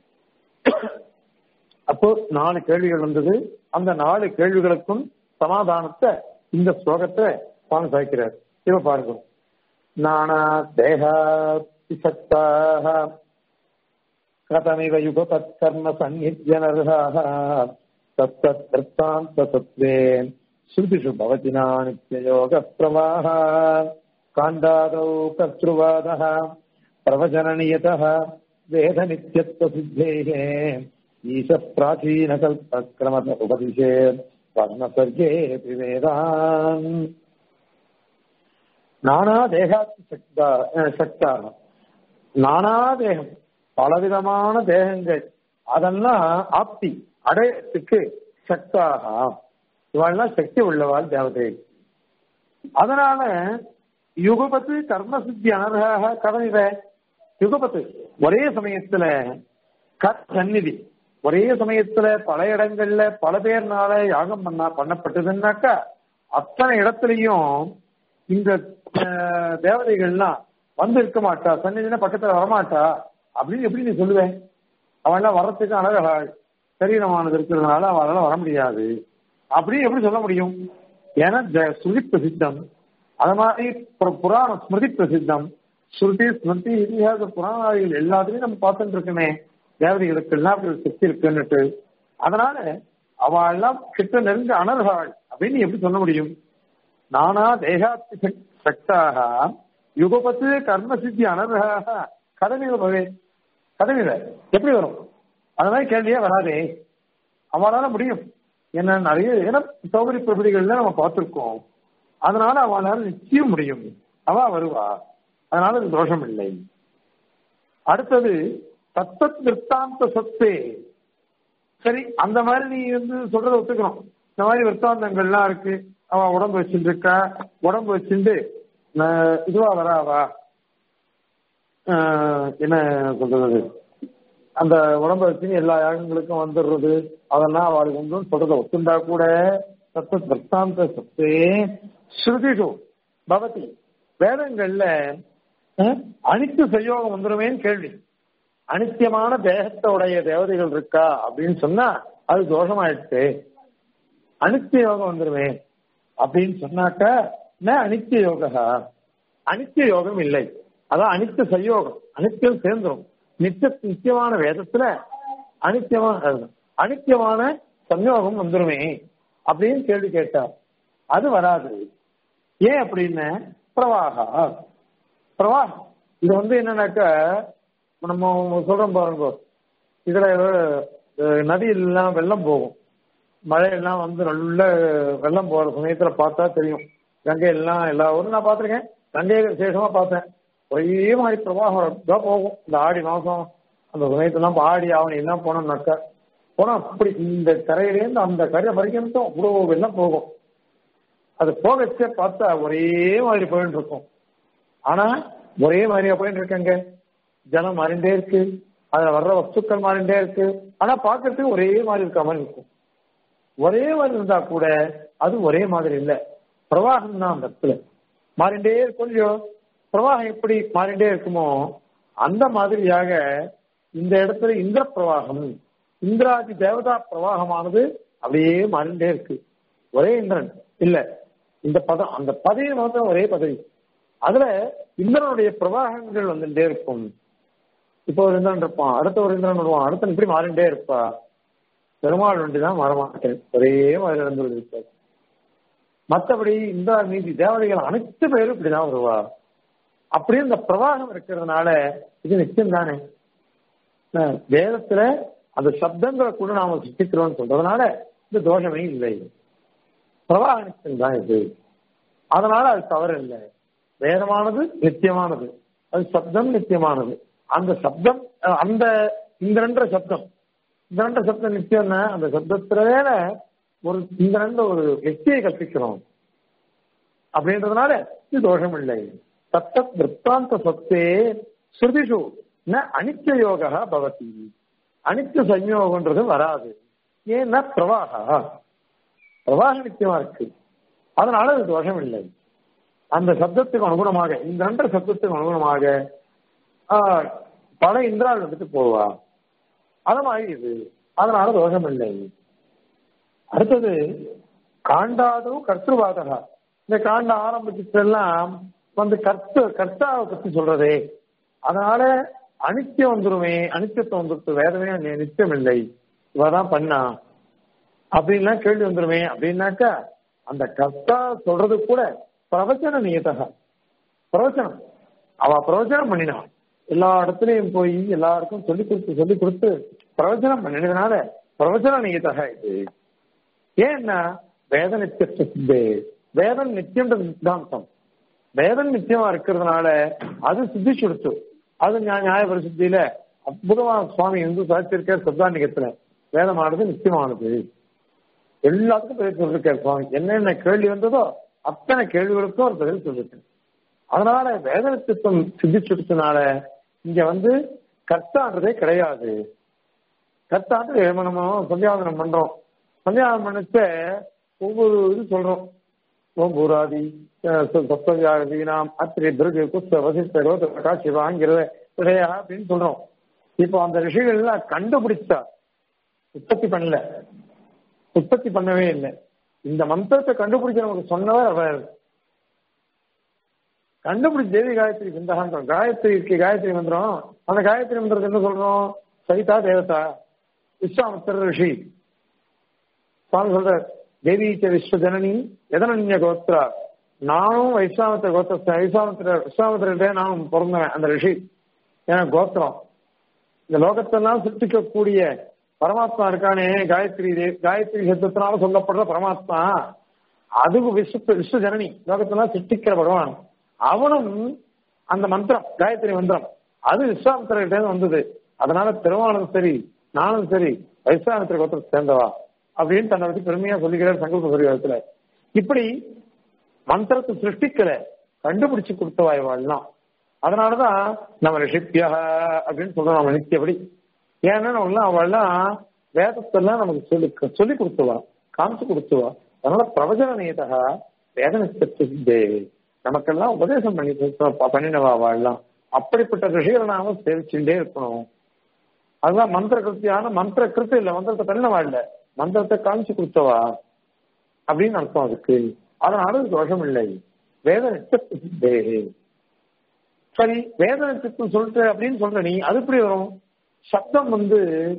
அப்போ நாலு கேள்விகள் வந்தது அந்த நாலு கேள்விகளுக்கும் சமாதானத்தை இந்த ஸ்லோகத்தை சுவாமி சாய்க்கிறார் இப்ப பாருங்க நானா தேகாதிசக்தாக கதமிவ யுகபத் கர்ம சந்நித்யனர்ஹாः தத்தத் வృత్తాంత சத்வே ஸ்ருதிஷு பவதினா நித்யயோக பிரவாஹ காண்டாதௌ கர்த்தృவாதः பிரவச்சனநியதः வேத நித்யத்வ சித்தேः ஈச பிராச்சீன கல்பக்ரமத உபதிஷே வர்ணசர்கே வேதான் நானா தேகாத்தி சக்தா சக்தா நானா தேகம் பலவிதமான தேகங்கள் அதெல்லாம் ஆப்தி அடையத்துக்கு சக்தாக இவெல்லாம் சக்தி உள்ளவாள் தேவதை அதனால யுகபத்து கர்ம சித்தி அனர்ஹாக கடனித யுகபத்து ஒரே சமயத்துல சந்நிதி ஒரே சமயத்துல பல இடங்கள்ல பல பேர்னால யாகம் பண்ணா பண்ணப்பட்டதுன்னாக்கா அத்தனை இடத்துலயும் இந்த தேவதைகள்லாம் வந்து இருக்க மாட்டா சந்நிதினா பக்கத்துல வரமாட்டா அப்படின்னு எப்படி நீ சொல்லுவேன் அவன்லாம் வர்றதுக்கு அழகாள் சரீரமானது இருக்கிறதுனால அவனால வர முடியாது அப்படின்னு எப்படி சொல்ல முடியும் ஏன்னா ஸ்ருதி பிரசித்தம் அது மாதிரி புராண ஸ்மிருதி பிரசித்தம் ஸ்ருதி ஸ்மிருதி இதிகாச புராணாதிகள் எல்லாத்துலயும் நம்ம பார்த்துட்டு இருக்கமே தேவதைகளுக்கு எல்லாம் அப்படி ஒரு சக்தி இருக்குன்னுட்டு அதனால அவள் எல்லாம் கிட்ட நெருங்க அனர்காள் அப்படின்னு எப்படி சொல்ல முடியும் நானா தேகாத்தி சக்தாக யுகபத்து கர்ம சித்தி அனர்காக கடமையில பவே கடமையில எப்படி வரும் அது மாதிரி கேள்வியே வராதே அவளால முடியும் என்ன நிறைய ஏன்னா சௌகரிய பிரபதிகள்ல நம்ம பார்த்திருக்கோம் அதனால அவளால நிச்சயம் முடியும் அவ வருவா அதனால அது தோஷம் இல்லை அடுத்தது தத்தத் விற்த்தாந்த சொத்தே சரி அந்த மாதிரி நீ வந்து சொல்றதை ஒத்துக்கணும் இந்த மாதிரி விற்த்தாந்தங்கள்லாம் இருக்கு அவ உடம்பு வச்சுட்டு இருக்கா உடம்பு வச்சுட்டு இதுவா வராவா என்ன சொல்றது அந்த உடம்ப வச்சு எல்லா யாகங்களுக்கும் வந்துடுறது அதெல்லாம் அவளுக்கு வந்து சொல்றதை ஒத்துண்டா கூட தத்த பிரஸ்தாந்த சத்தே ஸ்ருதிஷு பவதி வேதங்கள்ல அனித்திய சயோகம் வந்துருமேன்னு கேள்வி அனித்தியமான தேகத்தோடைய தேவதைகள் இருக்கா அப்படின்னு சொன்னா அது தோஷமாயிடுச்சு அனித்திய யோகம் வந்துருமே அப்படின்னு சொன்னாக்க ந அனித்திய யோகா அனித்திய யோகம் இல்லை அதான் அனித்திய சயோகம் அனித்தியம் சேர்ந்துரும் நித்திய நித்தியமான வேதத்துல அனித்தியமான அனித்தியமான சம்யோகம் வந்துருமே அப்படின்னு கேள்வி கேட்டார் அது வராது ஏன் அப்படின்னு பிரவாகா பிரவாகம் இது வந்து என்னன்னாக்கா நம்ம சொல்றோம் பாருங்க இதுல அஹ், நதியெல்லாம் வெள்ளம் போகும் மழையெல்லாம் வந்து நல்ல வெள்ளம் போற சமயத்துல பார்த்தா தெரியும் கங்கை எல்லாம் எல்லா ஊரும் நான் பார்த்திருக்கேன் கங்கையை விசேஷமா பார்த்தேன் ஒரே மாதிரி பிரவாகம் தான் போகும் இந்த ஆடி மாசம் அந்த சமயத்தெல்லாம் ஆடி ஆவணி எல்லாம் போனோம்னாக்கா போனா அப்படி இந்த கரையிலேருந்து அந்த கரை வரைக்கும் அவ்வளோ வெள்ளம் போகும் அது போகச்சே பார்த்தா ஒரே மாதிரி போயிட்டு இருக்கும் ஆனா ஒரே மாதிரியா போயிட்டு இருக்காங்க ஜலம் மாறிண்டே இருக்கு அதுல வர்ற வஸ்துக்கள் மாறிண்டே இருக்கு ஆனா பார்க்கறதுக்கு ஒரே மாதிரி இருக்க மாதிரி இருக்கும் ஒரே மாதிரி இருந்தா கூட அது ஒரே மாதிரி இல்ல பிரவாகம் தான் அந்த இடத்துல மாறிண்டே இருக்கும் இல்லையோ பிரவாகம் எப்படி மாறிண்டே இருக்குமோ அந்த மாதிரியாக இந்த இடத்துல இந்திர பிரவாகம் இந்திராதி தேவதா பிரவாகமானது அப்படியே மாறிண்டே இருக்கு ஒரே இந்திரன் இல்ல இந்த பதம் அந்த பதவி மாத்திரம் ஒரே பதவி அதுல இந்திரனுடைய பிரவாகங்கள் வந்துட்டே இருக்கும் இப்போ ஒரு இந்திரன் இருப்பான் அடுத்த ஒரு இந்திரன் வருவான் அடுத்த இப்படி மாறிண்டே இருப்பா பெருமாள் ஒன்றிதான் மாறமாட்டேன் ஒரே மாதிரி நடந்து இருப்பார் மற்றபடி இந்த மீதி தேவதைகள் அனைத்து பேரும் இப்படிதான் வருவா அப்படியே இந்த பிரவாகம் இருக்கிறதுனால இது நிச்சயம் தானே அஹ் வேதத்துல அந்த சப்தங்களை கூட நாம சிருஷ்டிக்கிறோம்னு சொல்றதுனால இந்த தோஷமே இல்லை பிரவாக நிச்சயம் தான் இது அதனால அது தவறு இல்லை வேதமானது நித்தியமானது அது சப்தம் நித்தியமானது அந்த சப்தம் அஹ் அந்த இந்திரன்ற சப்தம் இந்திரன்ற சப்தம் நித்தியம்னா அந்த சப்தத்துல ஒரு இந்திரன்ற ஒரு வெற்றியை கற்பிக்கிறோம் அப்படின்றதுனால இது தோஷம் இல்லை தத்த விற்த்தாந்த சத்தே ஸ்ருதிஷு ந அனித்திய யோகா பவதி அனித்திய சம்யோகன்றது வராது ஏன்னா பிரவாகா பிரவாக நித்தியமா இருக்கு அதனால அது தோஷம் இல்லை அந்த சப்தத்துக்கு அனுகுணமாக இந்த ரெண்டு சப்தத்துக்கு அனுகுணமாக ஆஹ், பல இந்திரால் வந்துட்டு போவா அது மாதிரி இது அதனால தோஷம் இல்லை அடுத்தது காண்டாதோ கர்த்தவாதகா இந்த காண்ட ஆரம்பிச்சதெல்லாம் வந்து கர்த்த கர்த்தாவை பத்தி சொல்றதே அதனால அனித்தியம் வந்துருமே அனித்தியத்தை வந்துருத்து வேதமே நி- நித்தியம் இல்லை இவதான் பண்ணா அப்படின்லாம் கேள்வி வந்துருமே அப்படின்னாக்கா அந்த கர்த்தா சொல்றது கூட பிரவச்சன நியதக பிரவச்சனம் அவ பிரவச்சனம் பண்ணினான் எல்லா இடத்துலயும் போய் எல்லாருக்கும் சொல்லி கொடுத்து சொல்லி கொடுத்து பிரவச்சனம் பண்ணினதுனால பிரவச்சன நியதக இது ஏன்னா வேத நித்தியத்துவ சித்தே வேதம் நித்தியம்ன்ற சித்தாந்தம் வேதம் நித்தியமா இருக்கிறதுனால அது சித்திச்சு கொடுத்து அது நியா- நியாய பரிசுத்தியில அற்புதமா சுவாமி இந்து சாதிச்சிருக்கார் சப்தாண்டிகத்துல வேதமானது நித்தியமானது எல்லாத்துக்கும் பதில் சொல்லிருக்கார் சுவாமி என்னென்ன கேள்வி வந்ததோ அத்தனை கேள்விகளுக்கும் ஒரு பதில் சொல்லிருக்கேன் அதனால வேத நித்தியத்துவம் சித்திச்சுடுத்தனால இங்க வந்து கர்த்தான்றதே கிடையாது கர்த்தாண்டு நம்ம சந்தியாவதனம் பண்றோம் சந்தியாவதனம் பண்ணிச்ச ஒவ்வொரு இது சொல்றோம் ஓம் பூராதி சப்தவியாதி நாம் அத்திரி பிருகு குஸ்த வசிஷ்ட ரோத பிரகாஷ் சிவாங்கிறத கிடையா அப்படின்னு சொல்றோம் இப்போ அந்த ரிஷிகள் எல்லாம் கண்டுபிடிச்சா உற்பத்தி பண்ணல உற்பத்தி பண்ணவே இல்லை இந்த மந்திரத்தை கண்டுபிடிச்ச நமக்கு சொன்னவர் அவர் கண்டுபிடிச்ச தேவி காயத்ரி சிந்தகாந்தம் காயத்ரி இருக்கு காயத்ரி மந்திரம் அந்த காயத்ரி மந்திரத்தை என்ன சொல்றோம் சவிதா தேவதா விஸ்வாமித்திர ரிஷி சுவாமி சொல்ற தேவீச்ச விஸ்வ ஜனனி எதனன்ய கோத்ரா நானும் வைஸ்வாமித்திர கோத்திர வைஸ்வாமித்திர விஸ்வாமித்திரே நானும் பிறந்தவன் அந்த ரிஷி எனக்கு கோத்திரம் இந்த லோகத்தெல்லாம் சிருஷ்டிக்கக்கூடிய பரமாத்மா இருக்கானே காயத்ரி தே- காயத்ரி சப்தத்தினால சொல்லப்படுற பரமாத்மா அதுக்கு விஸ்வ விஸ்வ ஜனனி லோகத்தெல்லாம் சிருஷ்டிக்கிற பகவான் அவனும் அந்த மந்திரம் காயத்ரி மந்திரம் அது விஸ்வாமித்திரகிட்ட இருந்து வந்தது அதனால திருவானும் சரி நானும் சரி வைஸ்வாமித்திர கோத்திரத்தை சேர்ந்தவா அப்படின்னு தன்னை பத்தி பெருமையா சொல்லிக்கிறார் சங்கல்ப பரிவாரத்துல இப்படி மந்திரத்தை சிருஷ்டிக்கல கண்டுபிடிச்சு கொடுத்தவா இவாள்லாம் அதனாலதான் நம்ம ரிஷிப்பியா அப்படின்னு சொல்றோம் நம்ம நித்தியபடி ஏன்னா நம்மளாம் அவள்லாம் வேதத்தெல்லாம் நமக்கு சொல்லி சொல்லி கொடுத்துவா காமிச்சு கொடுத்துவா அதனால பிரவச்சன நேதா வேத நித்தியத்துக்கு நமக்கெல்லாம் உபதேசம் பண்ணி கொடுத்த- பண்ணினவா அவள்லாம் அப்படிப்பட்ட ரிஷிகளை நாம சேவிச்சுட்டே இருக்கணும் அதுதான் மந்திர கிருத்தியான மந்திர கிருத்து இல்ல மந்திரத்தை பண்ணினவா இல்ல மந்திரத்தை காமிச்சு கொடுத்தவா அப்படின்னு அர்த்தம் அதுக்கு அதனால அது தோஷம் இல்லை வேத நிச்சத்து சித்தே சரி வேத நிச்சத்துவம் சொல்லிட்டு அப்படின்னு சொல்ற நீ அது எப்படி வரும் சப்தம் வந்து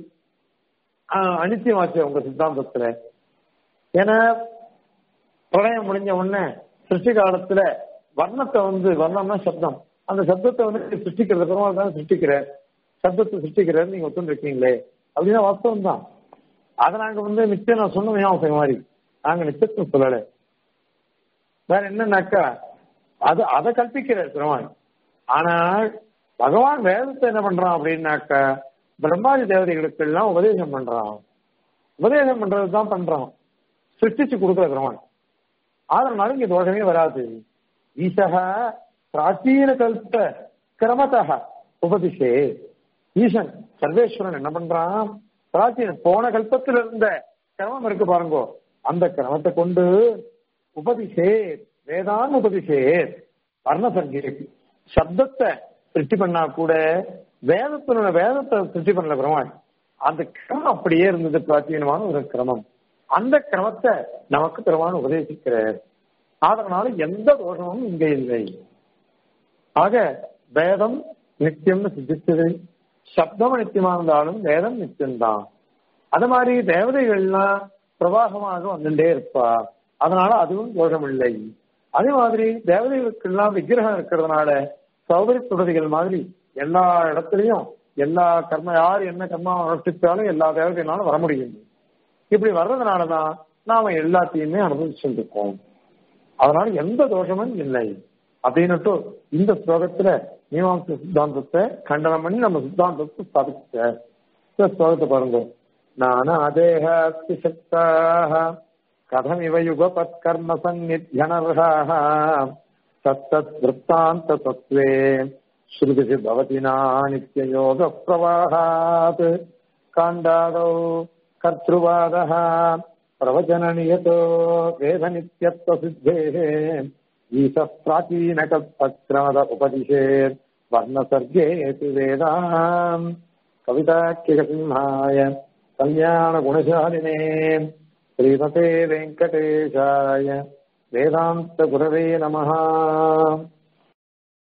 ஆஹ், அனித்தியமாச்சு உங்க சித்தாந்தத்துல ஏன்னா பிரளயம் முடிஞ்ச உடனே சிருஷ்டி காலத்துல வர்ணத்தை வந்து வர்ணம்னா சப்தம் அந்த சப்தத்தை வந்து நீங்க சிருஷ்டிக்கிறது பெருமாள் தான் சிருஷ்டிக்கிற சப்தத்தை சிருஷ்டிக்கிறார் நீங்க ஒத்துருக்கீங்களே அப்படின்னா வாஸ்தவம் தான் அதை நாங்க வந்து நிச்சயம் நான் சொன்ன ஞாபகம் மாதிரி நாங்க நிச்சயத்துவம் சொல்லலை வேற என்னன்னாக்கா அது அதை கற்பிக்கிறார் பெருமாள் ஆனால் பகவான் வேதத்தை என்ன பண்றான் அப்படின்னாக்கா பிரம்மாதி தேவதைகளுக்கு எல்லாம் உபதேசம் பண்றான் உபதேசம் பண்றது தான் பண்றான் சிருஷ்டிச்சு கொடுக்குற பெருமாள் அதனால இங்க தோஷமே வராது ஈசக பிராச்சீன கல்ப கிரமத்தக உபதிஷே ஈசன் சர்வேஸ்வரன் என்ன பண்றான் பிராச்சீன போன கல்பத்தில் இருந்த கிரமம் இருக்கு பாருங்கோ அந்த கிரமத்தை கொண்டு உபதிஷே வேதான் உபதிஷே வர்ணசர்கே சப்தத்தை சிருஷ்டி பண்ணா கூட வேதத்தினோட வேதத்தை சிருஷ்டி பண்ணல பெருமாள் அந்த கிரமம் அப்படியே இருந்தது பிராச்சீனமான ஒரு கிரமம் அந்த கிரமத்தை நமக்கு பெருமான் உபதேசிக்கிறார் அதனால எந்த தோஷமும் இங்க இல்லை ஆக வேதம் நித்தியம்னு சித்திச்சது சப்தம் நித்தியமா இருந்தாலும் வேதம் நித்தியம்தான் அது மாதிரி தேவதைகள்லாம் பிரவாகமாக வந்துட்டே இருப்பா அதனால அதுவும் தோஷம் இல்லை அதே மாதிரி தேவதைகளுக்கெல்லாம் விக்கிரகம் இருக்கிறதுனால சௌகரிய துறதிகள் மாதிரி எல்லா இடத்துலயும் எல்லா கர்ம யார் என்ன கர்மா அனுஷ்டித்தாலும் எல்லா தேவதைகளாலும் வர முடியும் இப்படி வர்றதுனாலதான் நாம எல்லாத்தையுமே அனுபவிச்சுட்டு இருக்கோம் அதனால எந்த தோஷமும் இல்லை அப்படின்னுட்டு இந்த ஸ்லோகத்துல மீமாம்ச சித்தாந்தத்தை கண்டனம் பண்ணி நம்ம சித்தாந்தத்தை ஸ்தாபிச்ச இந்த ஸ்லோகத்தை பாருங்க நானாதேஹாஸ்தி சக்தாக கதமிவ யுகபத் கர்ம சந்நித்யனர்ஹாः தத்தத் விற்த்தாந்த தத்வே ஸ்ருதிஷி பவதினா நித்யயோக பிரவாகாத் காண்டாதौ கர்த்தृवादः प्रवचननियतो वेदनित्यत्वसिद्धेः ईशः प्राचीनकल्पक्रमद उपदिशेत् वर्णसर्गेति वेदाम् कविताख्यसिंहाय कल्याणगुणशालिने श्रीमते वेङ्कटेशाय वेदान्तगुरवे नमः